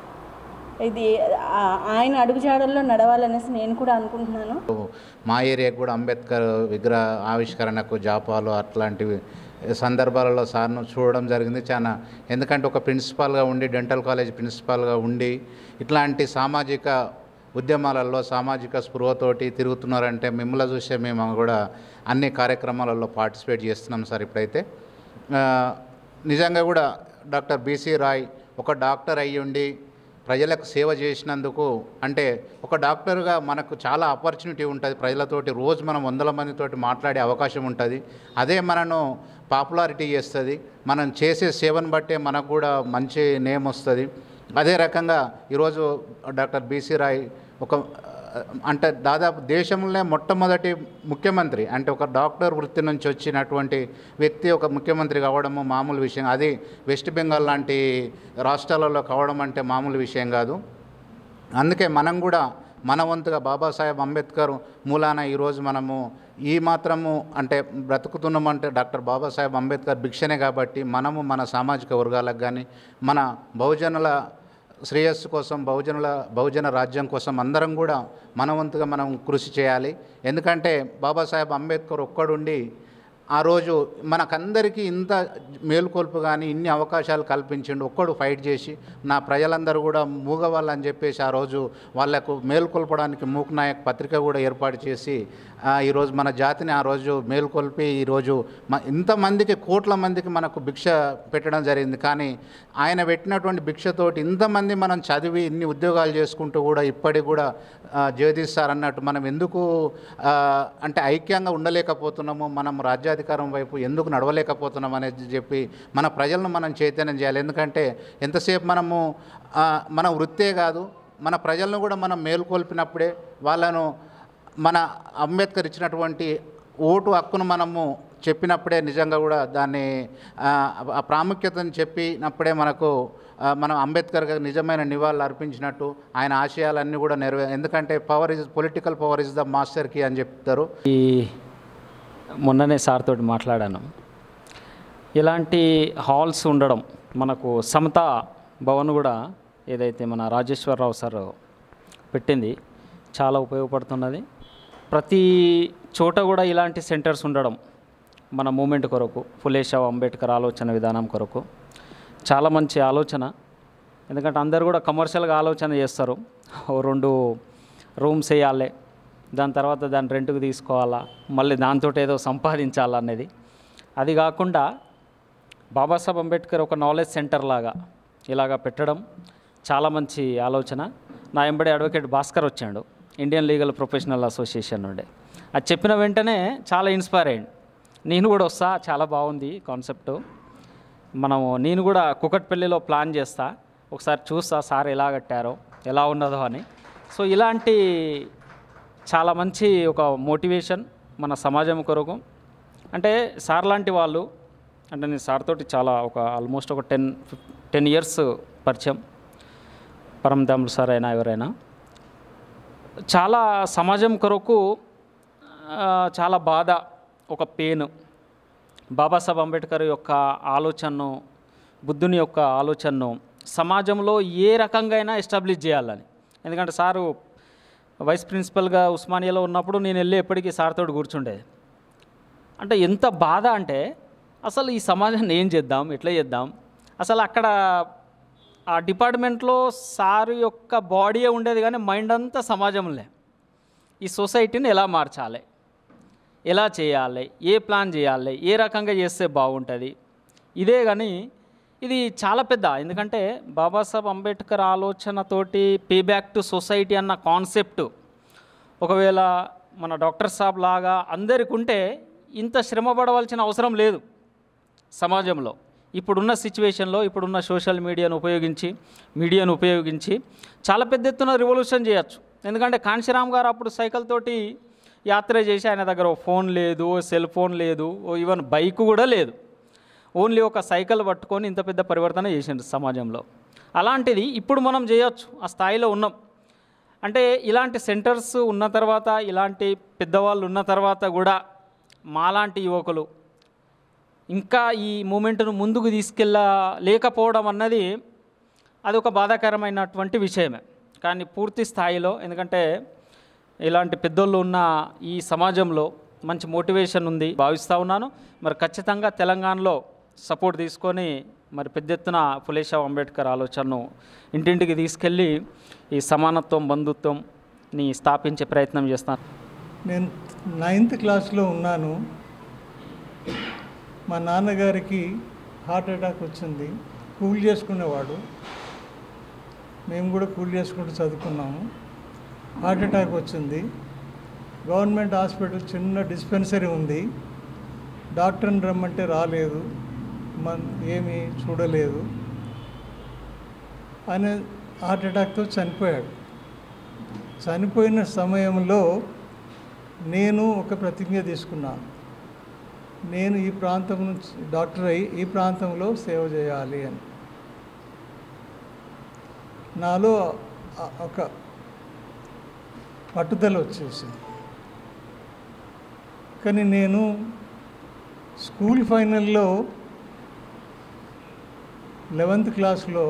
ఇది ఆ- ఆయన అడుగుజాడల్లో నడవాలనేసి నేను కూడా అనుకుంటున్నాను
మా ఏరియాకు కూడా అంబేద్కర్ విగ్రహ ఆవిష్కరణకు జాపాలు అట్లాంటివి సందర్భాలలో సార్ను చూడడం జరిగింది చాలా ఎందుకంటే ఒక ప్రిన్సిపాల్గా ఉండి డెంటల్ కాలేజ్ ప్రిన్సిపాల్గా ఉండి ఇట్లాంటి సామాజిక ఉద్యమాలలో సామాజిక స్పృహతోటి తిరుగుతున్నారంటే మిమ్మల్ని చూసే మేము కూడా అన్ని కార్యక్రమాలలో పార్టిసిపేట్ చేస్తున్నాం సార్ ఇప్పుడైతే ఆ, నిజంగా కూడా డాక్టర్ బీసీ రాయ్ ఒక డాక్టర్ అయ్యుండి ప్రజలకు సేవ చేసినందుకు అంటే ఒక డాక్టర్గా మనకు చాలా ఆపర్చునిటీ ఉంటుంది ప్రజలతోటి రోజు మనం వందల మందితోటి మాట్లాడే అవకాశం ఉంటుంది అదే మనను పాపులారిటీ చేస్తుంది మనం చేసే సేవను బట్టే మనకు కూడా మంచి నేమ్ వస్తుంది అదే రకంగా ఈరోజు డాక్టర్ బీసీ రాయ్ ఒక అంటే దాదాపు దేశంలోనే మొట్టమొదటి ముఖ్యమంత్రి అంటే ఒక డాక్టర్ వృత్తి నుంచి వచ్చినటువంటి వ్యక్తి ఒక ముఖ్యమంత్రి కావడము మామూలు విషయం అది వెస్ట్ బెంగాల్ లాంటి రాష్ట్రాలలో కావడం అంటే మామూలు విషయం కాదు అందుకే మనం కూడా మన వంతుగా బాబాసాహెబ్ అంబేద్కర్ మూలాన ఈరోజు మనము ఈ మాత్రము అంటే బ్రతుకుతున్నామంటే డాక్టర్ బాబాసాహెబ్ అంబేద్కర్ భిక్షనే కాబట్టి మనము మన సామాజిక వర్గాలకు కానీ మన బహుజనుల శ్రేయస్సు కోసం బహుజనుల బహుజన రాజ్యం కోసం అందరం కూడా మన వంతుగా మనం కృషి చేయాలి ఎందుకంటే బాబాసాహెబ్ అంబేద్కర్ ఒక్కడుండి ఆ రోజు మనకందరికీ ఇంత మేలుకొల్పు కానీ ఇన్ని అవకాశాలు కల్పించిండు ఒక్కడు ఫైట్ చేసి నా ప్రజలందరూ కూడా మూగవాళ్ళని చెప్పేసి ఆ రోజు వాళ్లకు మేలుకొల్పడానికి మూక్ నాయక్ పత్రిక కూడా ఏర్పాటు చేసి ఆ, ఈరోజు మన జాతిని ఆ రోజు మేలుకొల్పి ఈరోజు మ ఇంతమందికి కోట్ల మందికి మనకు భిక్ష పెట్టడం జరిగింది కానీ ఆయన పెట్టినటువంటి భిక్షతోటి ఇంతమంది మనం చదివి ఇన్ని ఉద్యోగాలు చేసుకుంటూ కూడా ఇప్పటికి కూడా ఆ, జగదీష్ సార్ అన్నట్టు మనం ఎందుకు ఆ, అంటే ఐక్యంగా ఉండలేకపోతున్నాము మనం రాజ్యాధికారం వైపు ఎందుకు నడవలేకపోతున్నాం అనేది చెప్పి మన ప్రజలను మనం చైతన్యం చేయాలి ఎందుకంటే ఎంతసేపు మనము ఆ, మన వృత్తే కాదు మన ప్రజలను కూడా మనం మేలుకొల్పినప్పుడే వాళ్ళను మన అంబేద్కర్ ఇచ్చినటువంటి ఓటు హక్కును మనము చెప్పినప్పుడే నిజంగా కూడా దాన్ని ఆ, ఆ ప్రాముఖ్యతను చెప్పినప్పుడే మనకు ఆ, మనం అంబేద్కర్ గారికి నిజమైన నివాళులు అర్పించినట్టు ఆయన ఆశయాలన్నీ కూడా నెరవే ఎందుకంటే power is political power is the master key అని చెప్తారు
ఈ మొన్ననే సార్ తోటి మాట్లాడాను ఇలాంటి హాల్స్ ఉండడం మనకు సమతా భవన్ కూడా ఏదైతే మన రాజేశ్వరరావు సార్ పెట్టింది చాలా ఉపయోగపడుతున్నది ప్రతి చోట కూడా ఇలాంటి సెంటర్స్ ఉండడం మన మూమెంట్ కొరకు ఫులేషావ్ అంబేద్కర్ ఆలోచన విధానం కొరకు చాలా మంచి ఆలోచన ఎందుకంటే అందరు కూడా కమర్షియల్గా ఆలోచన చేస్తారు ఓ రెండు రూమ్స్ వేయాలి దాని తర్వాత దాన్ని రెంట్కి తీసుకోవాలా మళ్ళీ దాంతో ఏదో సంపాదించాలనేది అది కాకుండా బాబాసాహెబ్ అంబేద్కర్ ఒక నాలెడ్జ్ సెంటర్ లాగా ఇలాగా పెట్టడం చాలా మంచి ఆలోచన నా ఎంబడి అడ్వకేట్ భాస్కర్ వచ్చాడు ఇండియన్ లీగల్ ప్రొఫెషనల్ అసోసియేషన్ నుండి అది చెప్పిన వెంటనే చాలా ఇన్స్పైర్ అయ్యింది నేను కూడా వస్తా చాలా బాగుంది కాన్సెప్ట్ మనము నేను కూడా కుకట్పల్లిలో ప్లాన్ చేస్తా ఒకసారి చూస్తా సార్ ఎలా కట్టారో ఎలా ఉన్నదో అని సో ఇలాంటి చాలా మంచి ఒక మోటివేషన్ మన సమాజం కొరకు అంటే సార్ లాంటి వాళ్ళు అంటే నేను సార్ తోటి చాలా ఒక ఆల్మోస్ట్ ఒక టెన్ టెన్ ఇయర్స్ పరిచయం పరమదాములు సార్ అయినా ఎవరైనా చాలా సమాజం కొరకు ఆ, చాలా బాధ ఒక పెయిన్ బాబాసాహెబ్ అంబేద్కర్ యొక్క ఆలోచనను బుద్ధుని యొక్క ఆలోచనను సమాజంలో ఏ రకంగా అయినా ఎస్టాబ్లిష్ చేయాలని ఎందుకంటే సారు వైస్ ప్రిన్సిపల్గా ఉస్మానియాలో ఉన్నప్పుడు నేను వెళ్ళి ఎప్పటికీ సార్తో కూర్చుండేది అంటే ఎంత బాధ అంటే అసలు ఈ సమాజాన్ని ఏం చేద్దాం ఎట్లా చేద్దాం అసలు అక్కడ ఆ డిపార్ట్మెంట్లో సార్ యొక్క బాడీయే ఉండేది కానీ మైండ్ అంతా సమాజంలే ఈ సొసైటీని ఎలా మార్చాలి ఎలా చేయాలి ఏ ప్లాన్ చేయాలి ఏ రకంగా చేస్తే బాగుంటుంది ఇదే కానీ ఇది చాలా పెద్ద ఎందుకంటే బాబాసాహెబ్ అంబేద్కర్ ఆలోచనతోటి పే బ్యాక్ టు సొసైటీ అన్న కాన్సెప్ట్ ఒకవేళ మన డాక్టర్ సాబ్ లాగా అందరికి ఉంటే ఇంత శ్రమ పడవలసిన అవసరం లేదు సమాజంలో ఇప్పుడున్న సిచ్యువేషన్లో ఇప్పుడున్న సోషల్ మీడియాను ఉపయోగించి మీడియాను ఉపయోగించి చాలా పెద్ద ఎత్తున రివల్యూషన్ చేయొచ్చు ఎందుకంటే కాంశీరామ్ గారు అప్పుడు సైకిల్ తోటి యాత్ర చేసి ఆయన దగ్గర ఓ ఫోన్ లేదు ఓ సెల్ ఫోన్ లేదు ఓ ఈవెన్ బైక్ కూడా లేదు ఓన్లీ ఒక సైకిల్ పట్టుకొని ఇంత పెద్ద పరివర్తన చేసిండు సమాజంలో అలాంటిది ఇప్పుడు మనం చేయొచ్చు ఆ స్థాయిలో ఉన్నాం అంటే ఇలాంటి సెంటర్స్ ఉన్న తర్వాత ఇలాంటి పెద్దవాళ్ళు ఉన్న తర్వాత కూడా మాలాంటి యువకులు ఇంకా ఈ మూమెంట్ను ముందుకు తీసుకెళ్ళ లేకపోవడం అన్నది అది ఒక బాధాకరమైనటువంటి విషయమే కానీ పూర్తి స్థాయిలో ఎందుకంటే ఇలాంటి పెద్దోళ్ళు ఉన్న ఈ సమాజంలో మంచి మోటివేషన్ ఉంది భావిస్తూ ఉన్నాను మరి ఖచ్చితంగా తెలంగాణలో సపోర్ట్ తీసుకొని మరి పెద్ద ఎత్తున ఫులేషావ్ అంబేద్కర్ ఆలోచనను ఇంటింటికి తీసుకెళ్ళి ఈ సమానత్వం బంధుత్వంని స్థాపించే ప్రయత్నం చేస్తాను
నేను నైన్త్ క్లాస్లో ఉన్నాను మా నాన్నగారికి హార్ట్ అటాక్ వచ్చింది కూలి చేసుకునేవాడు మేము కూడా కూలి చేసుకుంటూ చదువుకున్నాము హార్ట్ అటాక్ వచ్చింది గవర్నమెంట్ హాస్పిటల్ చిన్న డిస్పెన్సరీ ఉంది డాక్టర్ని రమ్మంటే రాలేదు మన ఏమీ చూడలేదు ఆయన హార్ట్ అటాక్తో చనిపోయాడు చనిపోయిన సమయంలో నేను ఒక ప్రతిజ్ఞ తీసుకున్నాను నేను ఈ ప్రాంతం నుంచి డాక్టర్ అయి ఈ ప్రాంతంలో సేవ చేయాలి అని నాలో ఆ- ఒక పట్టుదల వచ్చేసింది కానీ నేను స్కూల్ ఫైనల్లో లెవెంత్ క్లాస్లో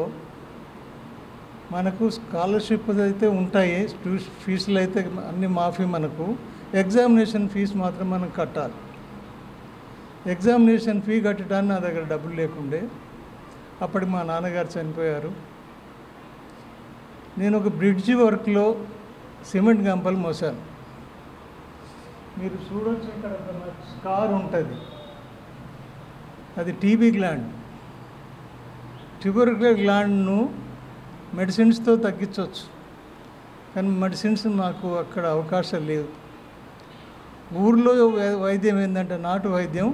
మనకు స్కాలర్షిప్ అయితే ఉంటాయి ట్యూష్ ఫీజులు అయితే అన్ని మాఫీ మనకు ఎగ్జామినేషన్ ఫీజు మాత్రం మనం కట్టాలి ఎగ్జామినేషన్ ఫీ కట్టడానికి నా దగ్గర డబ్బులు లేకుండే అప్పటికి మా నాన్నగారు చనిపోయారు నేను ఒక బ్రిడ్జి వర్క్లో సిమెంట్ గంపలు మోసాను మీరు చూడొచ్చు ఇక్కడ ఒక స్కార్ ఉంటుంది అది టీబీ గ్లాండ్ ట్యూబర్కులర్ గ్లాండ్ను మెడిసిన్స్తో తగ్గించవచ్చు కానీ మెడిసిన్స్ నాకు అక్కడ అవకాశం లేవు ఊర్లో వై- వైద్యం ఏంటంటే నాటు వైద్యం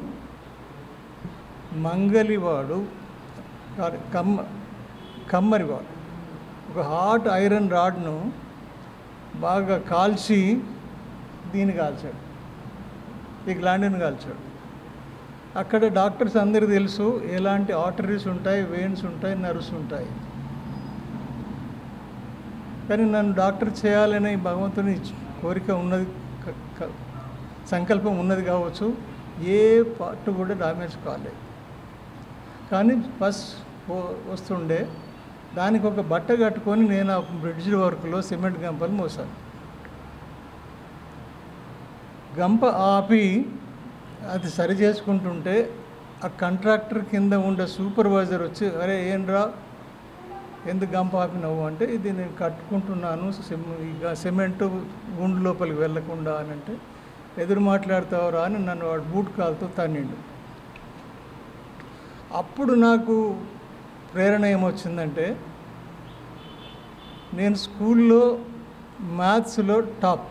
మంగలివాడు కాదు, కమ్మ కమ్మరివాడు ఒక హాట్ ఐరన్ రాడ్ను బాగా కాల్చి దీన్ని కాల్చాడు ఈ గ్లాండ్ని కాల్చాడు అక్కడ డాక్టర్స్ అందరికీ తెలుసు ఎలాంటి ఆర్టరీస్ ఉంటాయి వెయిన్స్ ఉంటాయి నర్వ్స్ ఉంటాయి కానీ నన్ను డాక్టర్ చేయాలనే భగవంతుని కోరిక ఉన్నది క- క- సంకల్పం ఉన్నది కావచ్చు ఏ పార్ట్ కూడా డామేజ్ కాలేదు కానీ బస్ పో- వస్తుండే దానికి ఒక బట్ట కట్టుకొని నేను ఆ బ్రిడ్జ్ వర్క్లో సిమెంట్ గంపలు మోసాను గంప ఆపి అది సరి చేసుకుంటుంటే ఆ కాంట్రాక్టర్ కింద ఉండే సూపర్వైజర్ వచ్చి అరే ఏంట్రా
ఎందుకు గంప ఆపినావు అంటే ఇది నేను కట్టుకుంటున్నాను సిమ్ ఇక సిమెంట్ గుండు లోపలికి వెళ్ళకుండా అని అంటే ఎదురు మాట్లాడతావురా అని నన్ను వాడు బూట్ కాలుతో తన్నిండు అప్పుడు నాకు ప్రేరణ ఏమొచ్చిందంటే నేను స్కూల్లో మ్యాథ్స్లో టాప్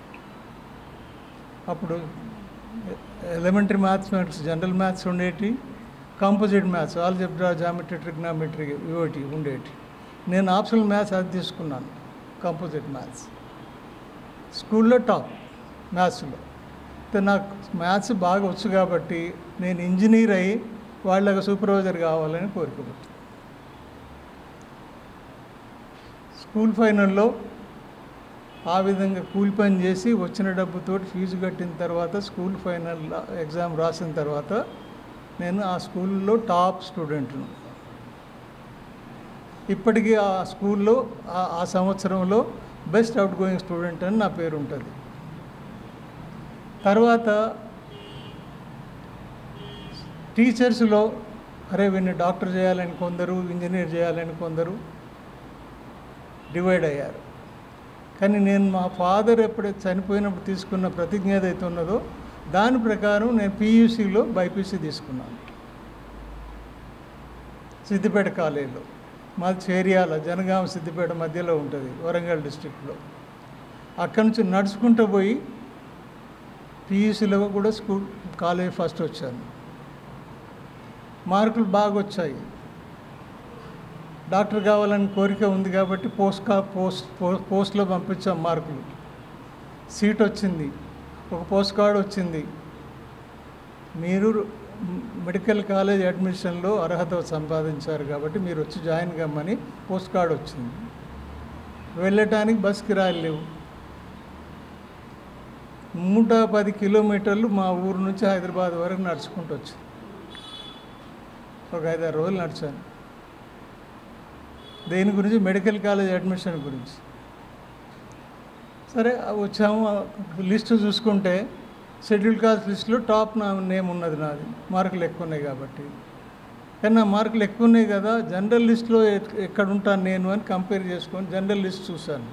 అప్పుడు ఎలిమెంటరీ మ్యాథ్స్ జనరల్ మ్యాథ్స్ ఉండేటి composite maths algebra geometry trigonometry ఇవోటి ఉండేటి నేను ఆప్షనల్ మ్యాథ్స్ అది తీసుకున్నాను కాంపోజిట్ మ్యాథ్స్ స్కూల్లో టాప్ మ్యాథ్స్లో అయితే నాకు మ్యాథ్స్ బాగా వచ్చు కాబట్టి నేను ఇంజనీర్ అయ్యి వాళ్ళకి సూపర్వైజర్ కావాలని కోరుకుంటున్నాను స్కూల్ ఫైనల్లో ఆ విధంగా కూలి పని చేసి వచ్చిన డబ్బుతో ఫీజు కట్టిన తర్వాత స్కూల్ ఫైనల్ ఎగ్జామ్ రాసిన తర్వాత నేను ఆ స్కూల్లో టాప్ స్టూడెంట్ను ఇప్పటికీ ఆ స్కూల్లో ఆ ఆ సంవత్సరంలో బెస్ట్ అవుట్ గోయింగ్ స్టూడెంట్ అని నా పేరు ఉంటుంది తర్వాత టీచర్స్లో అరే వీడిని డాక్టర్ చేయాలని కొందరు ఇంజనీర్ చేయాలని కొందరు డివైడ్ అయ్యారు కానీ నేను మా ఫాదర్ ఎప్పుడైతే చనిపోయినప్పుడు తీసుకున్న ప్రతిజ్ఞ ఏదైతే ఉన్నదో దాని ప్రకారం నేను పీయూసీలో బైపీసీ తీసుకున్నాను సిద్దిపేట కాలేజీలో మాది చేరియాల జనగామ సిద్దిపేట మధ్యలో ఉంటుంది వరంగల్ డిస్టిక్లో అక్కడి నుంచి నడుచుకుంటూ పోయి పీయూసీలో కూడా స్కూల్ కాలేజ్ ఫస్ట్ వచ్చాను మార్కులు బాగా వచ్చాయి డాక్టర్ కావాలని కోరిక ఉంది కాబట్టి పోస్ట్ కా పోస్ట్ పో- పోస్ట్లో పంపించాం మార్కులు సీట్ వచ్చింది ఒక పోస్ట్ కార్డ్ వచ్చింది మీరు మెడికల్ కాలేజ్ అడ్మిషన్లో అర్హత సంపాదించారు కాబట్టి మీరు వచ్చి జాయిన్ కమ్మని పోస్ట్ కార్డ్ వచ్చింది వెళ్ళటానికి బస్ కిరాయిలు లేవు నూట పది కిలోమీటర్లు మా ఊరు నుంచి హైదరాబాద్ వరకు నడుచుకుంటూ వచ్చాను ఒక ఐదారు రోజులు నడిచాను దేని గురించి మెడికల్ కాలేజ్ అడ్మిషన్ గురించి సరే ఆ వచ్చాము ఆ లిస్టు చూసుకుంటే షెడ్యూల్ కాస్ట్ లిస్టులో టాప్ నా నేమ్ ఉన్నది నాది మార్కులు ఎక్కువ ఉన్నాయి కాబట్టి కానీ నా మార్కులు ఎక్కువ ఉన్నాయి కదా జనరల్ లిస్ట్లో ఎక్- ఎక్కడ ఉంటాను నేను అని కంపేర్ చేసుకొని జనరల్ లిస్ట్ చూశాను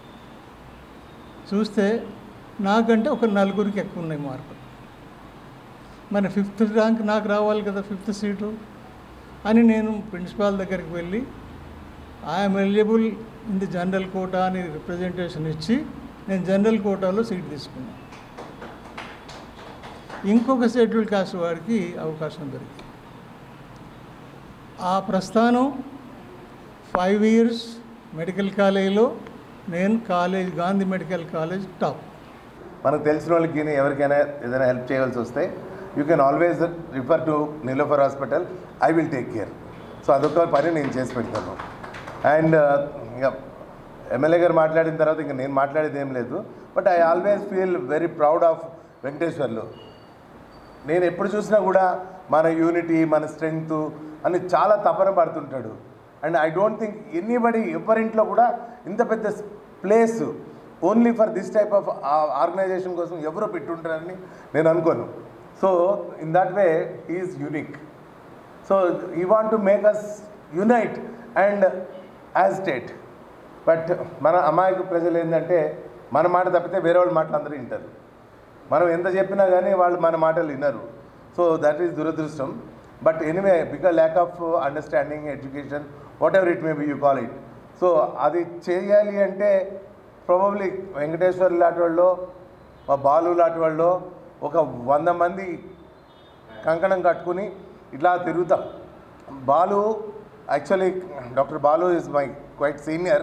చూస్తే నాకంటే ఒక నలుగురికి ఎక్కువ ఉన్నాయి మార్కులు మరి ఫిఫ్త్ ర్యాంక్ నాకు రావాలి కదా ఫిఫ్త్ సీటు అని నేను ప్రిన్సిపాల్ దగ్గరికి వెళ్ళి I'm eligible in the general quota అని రిప్రజెంటేషన్ ఇచ్చి నేను జనరల్ కోటాలో సీట్ తీసుకున్నాను ఇంకొక షెడ్యూల్ కాస్ట్ వాడికి అవకాశం దొరికింది ఆ ప్రస్థానం ఫైవ్ ఇయర్స్ మెడికల్ కాలేజీలో నేను college Gandhi medical college top
మనకు తెలిసిన వాళ్ళకి ఎవరికైనా ఏదైనా హెల్ప్ చేయాల్సి వస్తే you can always refer to Niloufer hospital I will take care so అదొక పని నేను చేసి పెడతాను అండ్ ఇంకా ఎమ్మెల్యే గారు మాట్లాడిన తర్వాత ఇంకా నేను మాట్లాడేది ఏం లేదు but I always feel very proud of Venkateswarlu నేను ఎప్పుడు చూసినా కూడా మన యూనిటీ మన స్ట్రెంగ్త్ అని చాలా తపన పడుతుంటాడు and I don't think anybody ఎవరింట్లో కూడా ఇంత పెద్ద place only for this type of organisation కోసం ఎవరో పెట్టుంటారని నేను అనుకోను so in that way is unique so ఈ want to make us unite and as state but మన అమాయక ప్రజలు ఏంటంటే మన మాట తప్పితే వేరే వాళ్ళ మాటలు అందరూ వింటారు మనం ఎంత చెప్పినా కానీ వాళ్ళు మన మాటలు వినరు సో దట్ ఈస్ దురదృష్టం but anyway because lack of understanding education whatever it may be you call it so అది చేయాలి అంటే ప్రాబబ్లీ వెంకటేశ్వర్ లాంటి వాళ్ళు మా బాలు లాంటి వాళ్ళు ఒక వంద మంది కంకణం కట్టుకుని ఇట్లా తిరుగుతాం Balu actually doctor Balu is my quite senior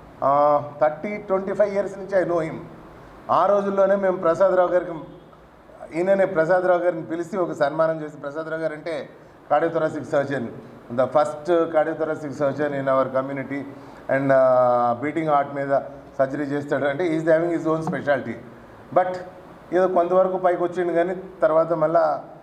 thirty twenty five years నుంచి ఐ నో హిమ్ ఆ రోజుల్లోనే మేము ప్రసాదరావు గారికి ఈయననే ప్రసాదరావు గారిని పిలిచి ఒక సన్మానం చేసి ప్రసాదరావు గారు అంటే cardiothoracic surgeon the first cardiothoracic surgeon in our community and beating heart మీద సర్జరీ చేస్తాడు అంటే is having is own speciality but ఏదో కొంతవరకు పైకి వచ్చిండు కానీ తర్వాత మళ్ళా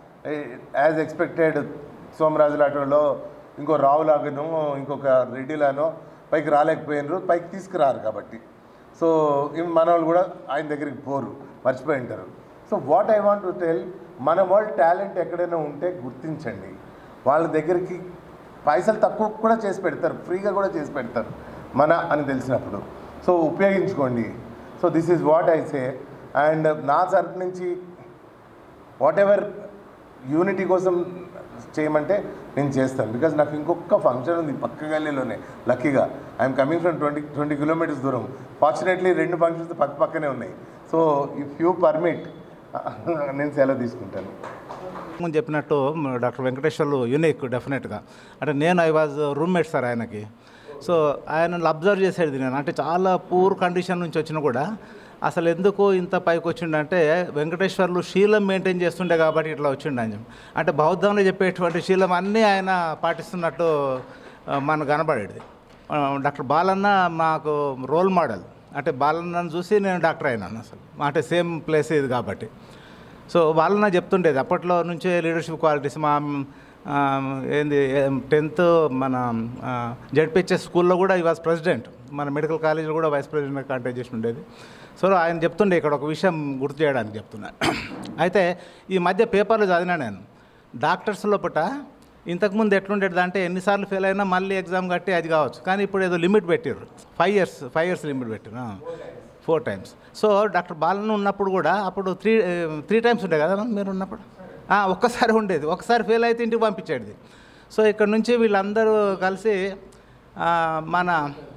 యాజ్ ఎక్స్పెక్టెడ్ సోమరాజు లాటోలో ఇంకో రావులాగానో ఇంకొక రెడ్డిలానో పైకి రాలేకపోయినారు పైకి తీసుకురారు కాబట్టి సో ఇవి మన వాళ్ళు కూడా ఆయన దగ్గరికి పోరు మర్చిపోయి ఉంటారు so what I want to tell మన వాళ్ళ టాలెంట్ ఎక్కడైనా ఉంటే గుర్తించండి వాళ్ళ దగ్గరికి పైసలు తక్కువ కూడా చేసి పెడతారు ఫ్రీగా కూడా చేసి పెడతారు మన అని తెలిసినప్పుడు సో ఉపయోగించుకోండి so this is what I say and నా తరపు నుంచి వాట్ ఎవర్ యూనిటీ కోసం చేయమంటే నేను చేస్తాను బికాజ్ నాకు ఇంకొక ఫంక్షన్ ఉంది పక్క గల్లీలోనే లక్కీగా I'm coming from twenty twenty kilometres దూరం ఫార్చునేట్లీ రెండు ఫంక్షన్స్ పక్క పక్కనే ఉన్నాయి సో ఇఫ్ యూ పర్మిట్ నేను సెలవు తీసుకుంటాను
ముందు చెప్పినట్టు డాక్టర్ వెంకటేశ్వర్లు యూనిక్ డెఫినెట్గా అంటే నేను ఐ వాజ్ రూమ్మేట్ సార్ ఆయనకి సో ఆయనను అబ్జర్వ్ చేసేది నేను అంటే చాలా పూర్ కండిషన్ నుంచి వచ్చినా కూడా అసలు ఎందుకు ఇంత పైకి వచ్చిండంటే వెంకటేశ్వర్లు శీలం మెయింటైన్ చేస్తుండే కాబట్టి ఇట్లా వచ్చిండు అని చెప్పి. అంటే బౌద్ధంలో చెప్పేటువంటి శీలం అన్నీ ఆయన పాటిస్తున్నట్టు ఆ, మనకు కనబడేది ఆ, డాక్టర్ బాలన్న మాకు రోల్ మోడల్ అంటే బాలన్నను చూసి నేను డాక్టర్ అయినాను అసలు అంటే సేమ్ ప్లేస్ ఇది కాబట్టి సో వాళ్ళు నాకు చెప్తుండేది అప్పట్లో నుంచే లీడర్షిప్ క్వాలిటీస్ మా ఆ, ఏంది టెన్త్ మన జడ్పిహెచ్ఎస్ స్కూల్లో కూడా ఈ వాజ్ ప్రెసిడెంట్ మన మెడికల్ కాలేజీలో కూడా వైస్ ప్రెసిడెంట్ కాంటాక్ట్ చేసి ఉండేది సో ఆయన చెప్తుండే ఇక్కడ ఒక విషయం గుర్తు చేయడానికి చెప్తున్నా అయితే ఈ మధ్య పేపర్లు చదివినా నేను డాక్టర్స్ లోపట ఇంతకుముందు ఎట్లుండేది అంటే ఎన్నిసార్లు ఫెయిల్ అయినా మళ్ళీ ఎగ్జామ్ కట్టి అది కావచ్చు కానీ ఇప్పుడు ఏదో లిమిట్ పెట్టారు five years five years limit పెట్టారు four times so doctor Balan ఉన్నప్పుడు కూడా అప్పుడు త్రీ త్రీ టైమ్స్ ఉండే కదా మీరు ఉన్నప్పుడు ఆ, ఒక్కసారి ఉండేది ఒకసారి ఫెయిల్ అయితే ఇంటికి పంపించేది సో ఇక్కడ నుంచి వీళ్ళందరూ కలిసి ఆ, మన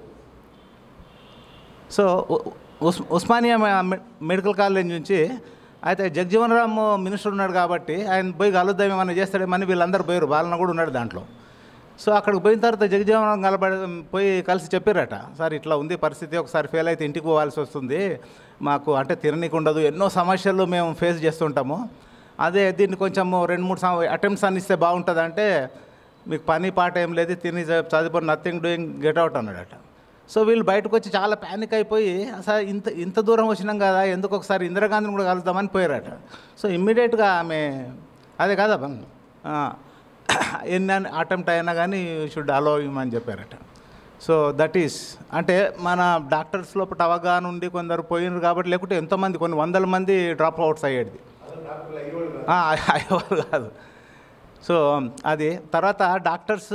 సో ఉ- ఉస్ ఉస్మానియా మె- మెడికల్ కాలేజ్ నుంచి అయితే జగజీవన్ రామ్ మినిస్టర్ ఉన్నాడు కాబట్టి ఆయన పోయి కలుద్దాం ఏమన్నా చేస్తాడేమని వీళ్ళందరూ పోయారు బాలన కూడా ఉన్నాడు దాంట్లో సో అక్కడికి పోయిన తర్వాత జగజీవన్ రామ్ కలబడి పోయి కలిసి చెప్పారట సార్ ఇట్లా ఉంది పరిస్థితి ఒకసారి ఫెయిల్ అయితే ఇంటికి పోవాల్సి వస్తుంది మాకు అంటే తిననీకి ఉండదు ఎన్నో సమస్యలు మేము ఫేస్ చేస్తుంటాము అదే దీన్ని కొంచెం రెండు మూడు అటెంప్ట్స్ అని ఇస్తే బాగుంటుంది అంటే మీకు పని పాట ఏం లేదు తిని చదువుకొని నథింగ్ డూయింగ్ గెట్ అవుట్ అన్నాడట సో వీళ్ళు బయటకు వచ్చి చాలా ప్యానిక్ అయిపోయి అసలు ఇంత ఇంత దూరం వచ్చినాం కదా ఎందుకు ఒకసారి ఇందిరాగాంధీని కూడా కలుద్దామని పోయారట సో ఇమ్మీడియట్గా ఆమె అదే కదా బన్ ఎన్ని అటెంప్ట్ అయినా కానీ షుడ్ అలో అని చెప్పారట సో దట్ ఈస్ అంటే మన డాక్టర్స్ లోపల అవగాహన ఉండి కొందరు పోయినారు కాబట్టి లేకుంటే ఎంతోమంది కొన్ని వందల మంది డ్రాప్ అవుట్స్ అయ్యేది ఆ, అయ్యేవారు కాదు సో అది తర్వాత డాక్టర్స్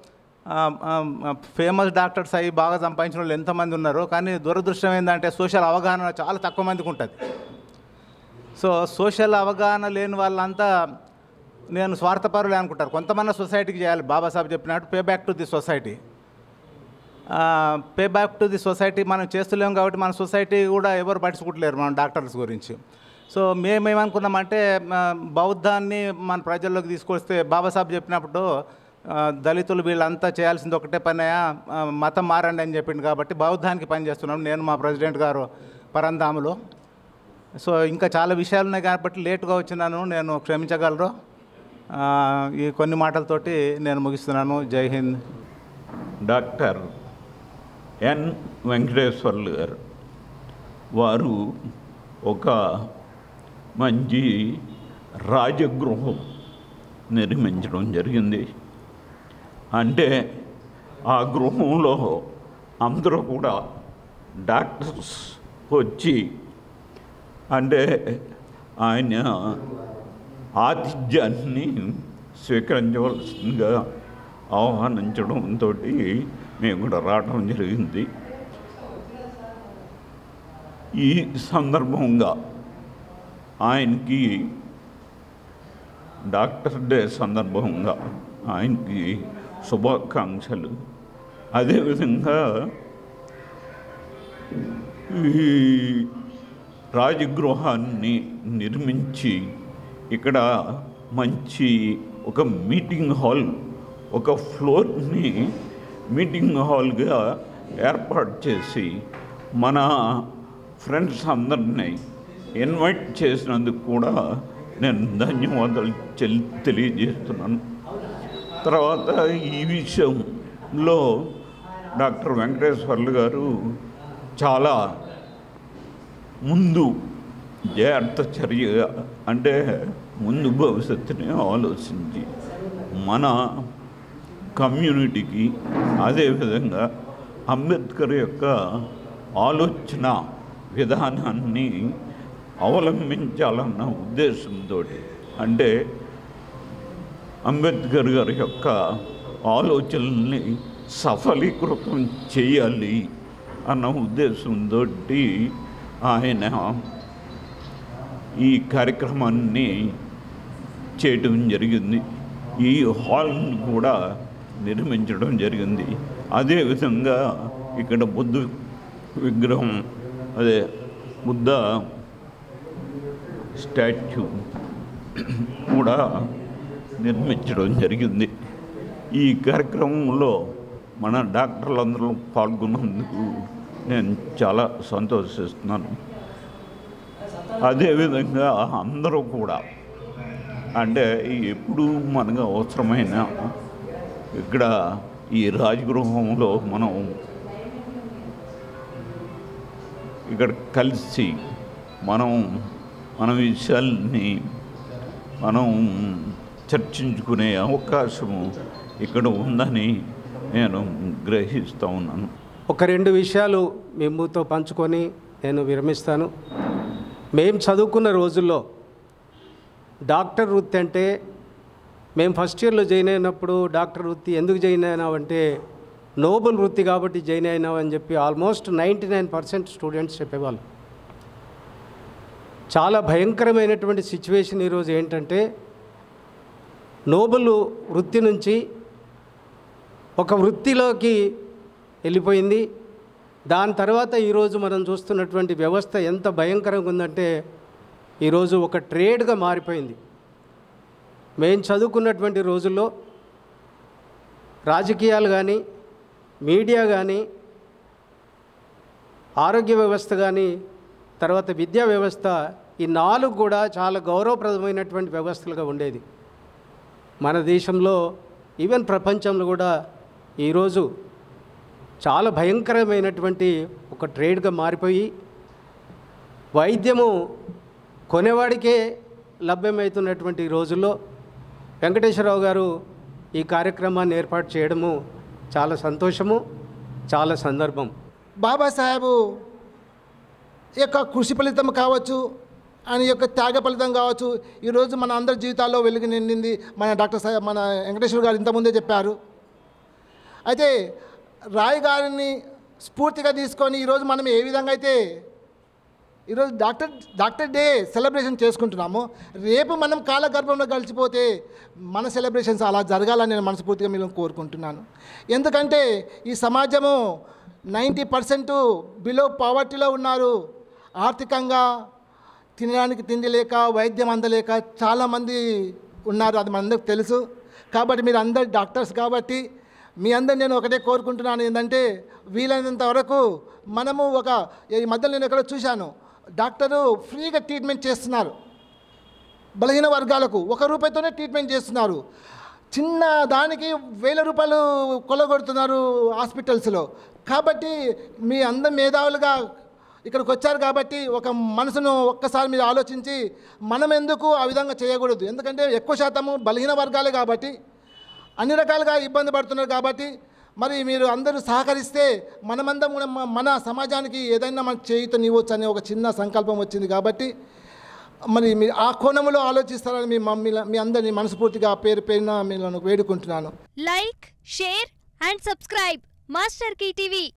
ఫేమస్ డాక్టర్స్ అయ్యి బాగా సంపాదించిన వాళ్ళు ఎంతమంది ఉన్నారు కానీ దురదృష్టం ఏంటంటే సోషల్ అవగాహన చాలా తక్కువ మందికి ఉంటుంది సో సోషల్ అవగాహన లేని వాళ్ళంతా నేను స్వార్థపరులే అనుకుంటారు కొంతమంది సొసైటీకి చేయాలి బాబాసాహెబ్ చెప్పినట్టు pay back to the society pay back to the society మనం చేస్తలేం కాబట్టి మన సొసైటీ కూడా ఎవరు పట్టించుకుంటలేరు మన డాక్టర్స్ గురించి సో మేమేమనుకున్నామంటే ఆ, బౌద్ధాన్ని మన ప్రజల్లోకి తీసుకొస్తే బాబాసాహెబ్ చెప్పినప్పుడు ఆ, దళితులు వీళ్ళంతా చేయాల్సింది ఒకటే పనయా ఆ, మతం మారండి అని చెప్పిండు కాబట్టి బౌద్ధానికి పనిచేస్తున్నాం నేను మా ప్రెసిడెంట్ గారు పరంధాములో సో ఇంకా చాలా విషయాలు ఉన్నాయి కాబట్టి లేటుగా వచ్చినాను నేను క్షమించగలరు ఆ, ఈ కొన్ని మాటలతోటి నేను ముగిస్తున్నాను జై హింద్
డాక్టర్ ఎన్ వెంకటేశ్వర్లు గారు వారు ఒక మంచి రాజగృహం నిర్మించడం జరిగింది అంటే ఆ గృహంలో అందరూ కూడా డాక్టర్స్ వచ్చి అంటే ఆయన ఆతిథ్యాన్ని స్వీకరించవలసిందిగా ఆహ్వానించడంతో మేము కూడా రావడం జరిగింది ఈ సందర్భంగా ఆయనకి డాక్టర్ డే సందర్భంగా ఆయనకి శుభాకాంక్షలు అదేవిధంగా ఈ రాజగృహాన్ని నిర్మించి ఇక్కడ మంచి ఒక మీటింగ్ హాల్ ఒక ఫ్లోర్ని మీటింగ్ హాల్గా ఏర్పాటు చేసి మన ఫ్రెండ్స్ అందరినీ ఇన్వైట్ చేసినందుకు కూడా నేను ధన్యవాదాలు చెల్ తెలియజేస్తున్నాను తర్వాత ఈ విషయంలో డాక్టర్ వెంకటేశ్వర్లు గారు చాలా ముందు జాగ్రత్త చర్యగా అంటే ముందు భవిష్యత్తుని ఆలోచించి మన కమ్యూనిటీకి అదేవిధంగా అంబేద్కర్ యొక్క ఆలోచన విధానాన్ని అవలంబించాలన్న ఉద్దేశంతో అంటే అంబేద్కర్ గారి యొక్క ఆలోచనల్ని సఫలీకృతం చేయాలి అన్న ఉద్దేశంతో ఆయన ఈ కార్యక్రమాన్ని చేయటం జరిగింది ఈ హాల్ని కూడా నిర్మించడం జరిగింది అదేవిధంగా ఇక్కడ బుద్ధ విగ్రహం అదే బుద్ధ స్టాచ్యూ కూడా నిర్మించడం జరిగింది ఈ కార్యక్రమంలో మన డాక్టర్లందరూ పాల్గొన్నందుకు నేను చాలా సంతోషిస్తున్నాను అదేవిధంగా అందరూ కూడా అంటే ఎప్పుడు మనకు అవసరమైన ఇక్కడ ఈ రాజగృహంలో మనం ఇక్కడ కలిసి మనం మన విషయాల్ని మనం చర్చించుకునే అవకాశము ఇక్కడ ఉందని నేను గ్రహిస్తూ ఉన్నాను
ఒక రెండు విషయాలు మిమ్ముతో పంచుకొని నేను విరమిస్తాను మేము చదువుకున్న రోజుల్లో డాక్టర్ వృత్తి అంటే మేము ఫస్ట్ ఇయర్లో జాయిన్ అయినప్పుడు డాక్టర్ వృత్తి ఎందుకు జాయిన్ అయినావంటే నోబెల్ వృత్తి కాబట్టి జాయిన్ అయినావని చెప్పి almost ninety nine percent students చెప్పేవాళ్ళు చాలా భయంకరమైనటువంటి సిచ్యువేషన్ ఈరోజు ఏంటంటే నోబెల్ వృత్తి నుంచి ఒక వృత్తిలోకి వెళ్ళిపోయింది దాని తర్వాత ఈరోజు మనం చూస్తున్నటువంటి వ్యవస్థ ఎంత భయంకరంగా ఉందంటే ఈరోజు ఒక ట్రేడ్గా మారిపోయింది మేము చదువుకున్నటువంటి రోజుల్లో రాజకీయాలు కానీ మీడియా కానీ ఆరోగ్య వ్యవస్థ కానీ తర్వాత విద్యా వ్యవస్థ ఈ నాలుగు కూడా చాలా గౌరవప్రదమైనటువంటి వ్యవస్థలుగా ఉండేది మన దేశంలో ఈవెన్ ప్రపంచంలో కూడా ఈరోజు చాలా భయంకరమైనటువంటి ఒక ట్రేడ్గా మారిపోయి వైద్యము కొనేవాడికే లభ్యమవుతున్నటువంటి ఈ రోజుల్లో వెంకటేశ్వరరావు గారు ఈ కార్యక్రమాన్ని ఏర్పాటు చేయడము చాలా సంతోషము చాలా సందర్భం
బాబాసాహెబు యొక్క కృషి ఫలితం కావచ్చు ఆయన యొక్క త్యాగ ఫలితం కావచ్చు ఈరోజు మన అందరి జీవితాల్లో వెలుగు నిండింది మన డాక్టర్ సాహెబ్ మన వెంకటేశ్వర గారు ఇంతకుముందే చెప్పారు అయితే రాయ్ గారిని స్ఫూర్తిగా తీసుకొని ఈరోజు మనం ఏ విధంగా అయితే ఈరోజు డాక్టర్ డాక్టర్ డే సెలబ్రేషన్ చేసుకుంటున్నాము రేపు మనం కాలగర్భంలో కలిసిపోతే మన సెలబ్రేషన్స్ అలా జరగాలని నేను మనస్ఫూర్తిగా మీరు కోరుకుంటున్నాను ఎందుకంటే ఈ సమాజము నైంటీ పర్సెంట్ బిలో పావర్టీలో ఉన్నారు ఆర్థికంగా తినడానికి తిండి లేక వైద్యం అందలేక చాలామంది ఉన్నారు అది మనందరికి తెలుసు కాబట్టి మీరు అందరు డాక్టర్స్ కాబట్టి మీ అందరు నేను ఒకటే కోరుకుంటున్నాను ఏంటంటే వీలైనంత వరకు మనము ఒక ఈ మధ్యలో నేను ఎక్కడ చూశాను డాక్టరు ఫ్రీగా ట్రీట్మెంట్ చేస్తున్నారు బలహీన వర్గాలకు ఒక రూపాయితోనే ట్రీట్మెంట్ చేస్తున్నారు చిన్న దానికి వేల రూపాయలు కొలగొడుతున్నారు హాస్పిటల్స్లో కాబట్టి మీ అందం మేధావులుగా ఇక్కడికి వచ్చారు కాబట్టి ఒక మనసును ఒక్కసారి మీరు ఆలోచించి మనం ఎందుకు ఆ విధంగా చేయకూడదు ఎందుకంటే ఎక్కువ శాతము బలహీన వర్గాలే కాబట్టి అన్ని రకాలుగా ఇబ్బంది పడుతున్నారు కాబట్టి మరి మీరు అందరూ సహకరిస్తే మనమందరం కూడా మ- మన సమాజానికి ఏదైనా మన చేయుతనివ్వచ్చు అనే ఒక చిన్న సంకల్పం వచ్చింది కాబట్టి మరి మీరు ఆ కోణంలో ఆలోచిస్తారని మీ మమ్మీ మీ అందరినీ మనస్ఫూర్తిగా పేరు పేరున మిమ్మల్ని వేడుకుంటున్నాను
like share and subscribe master TV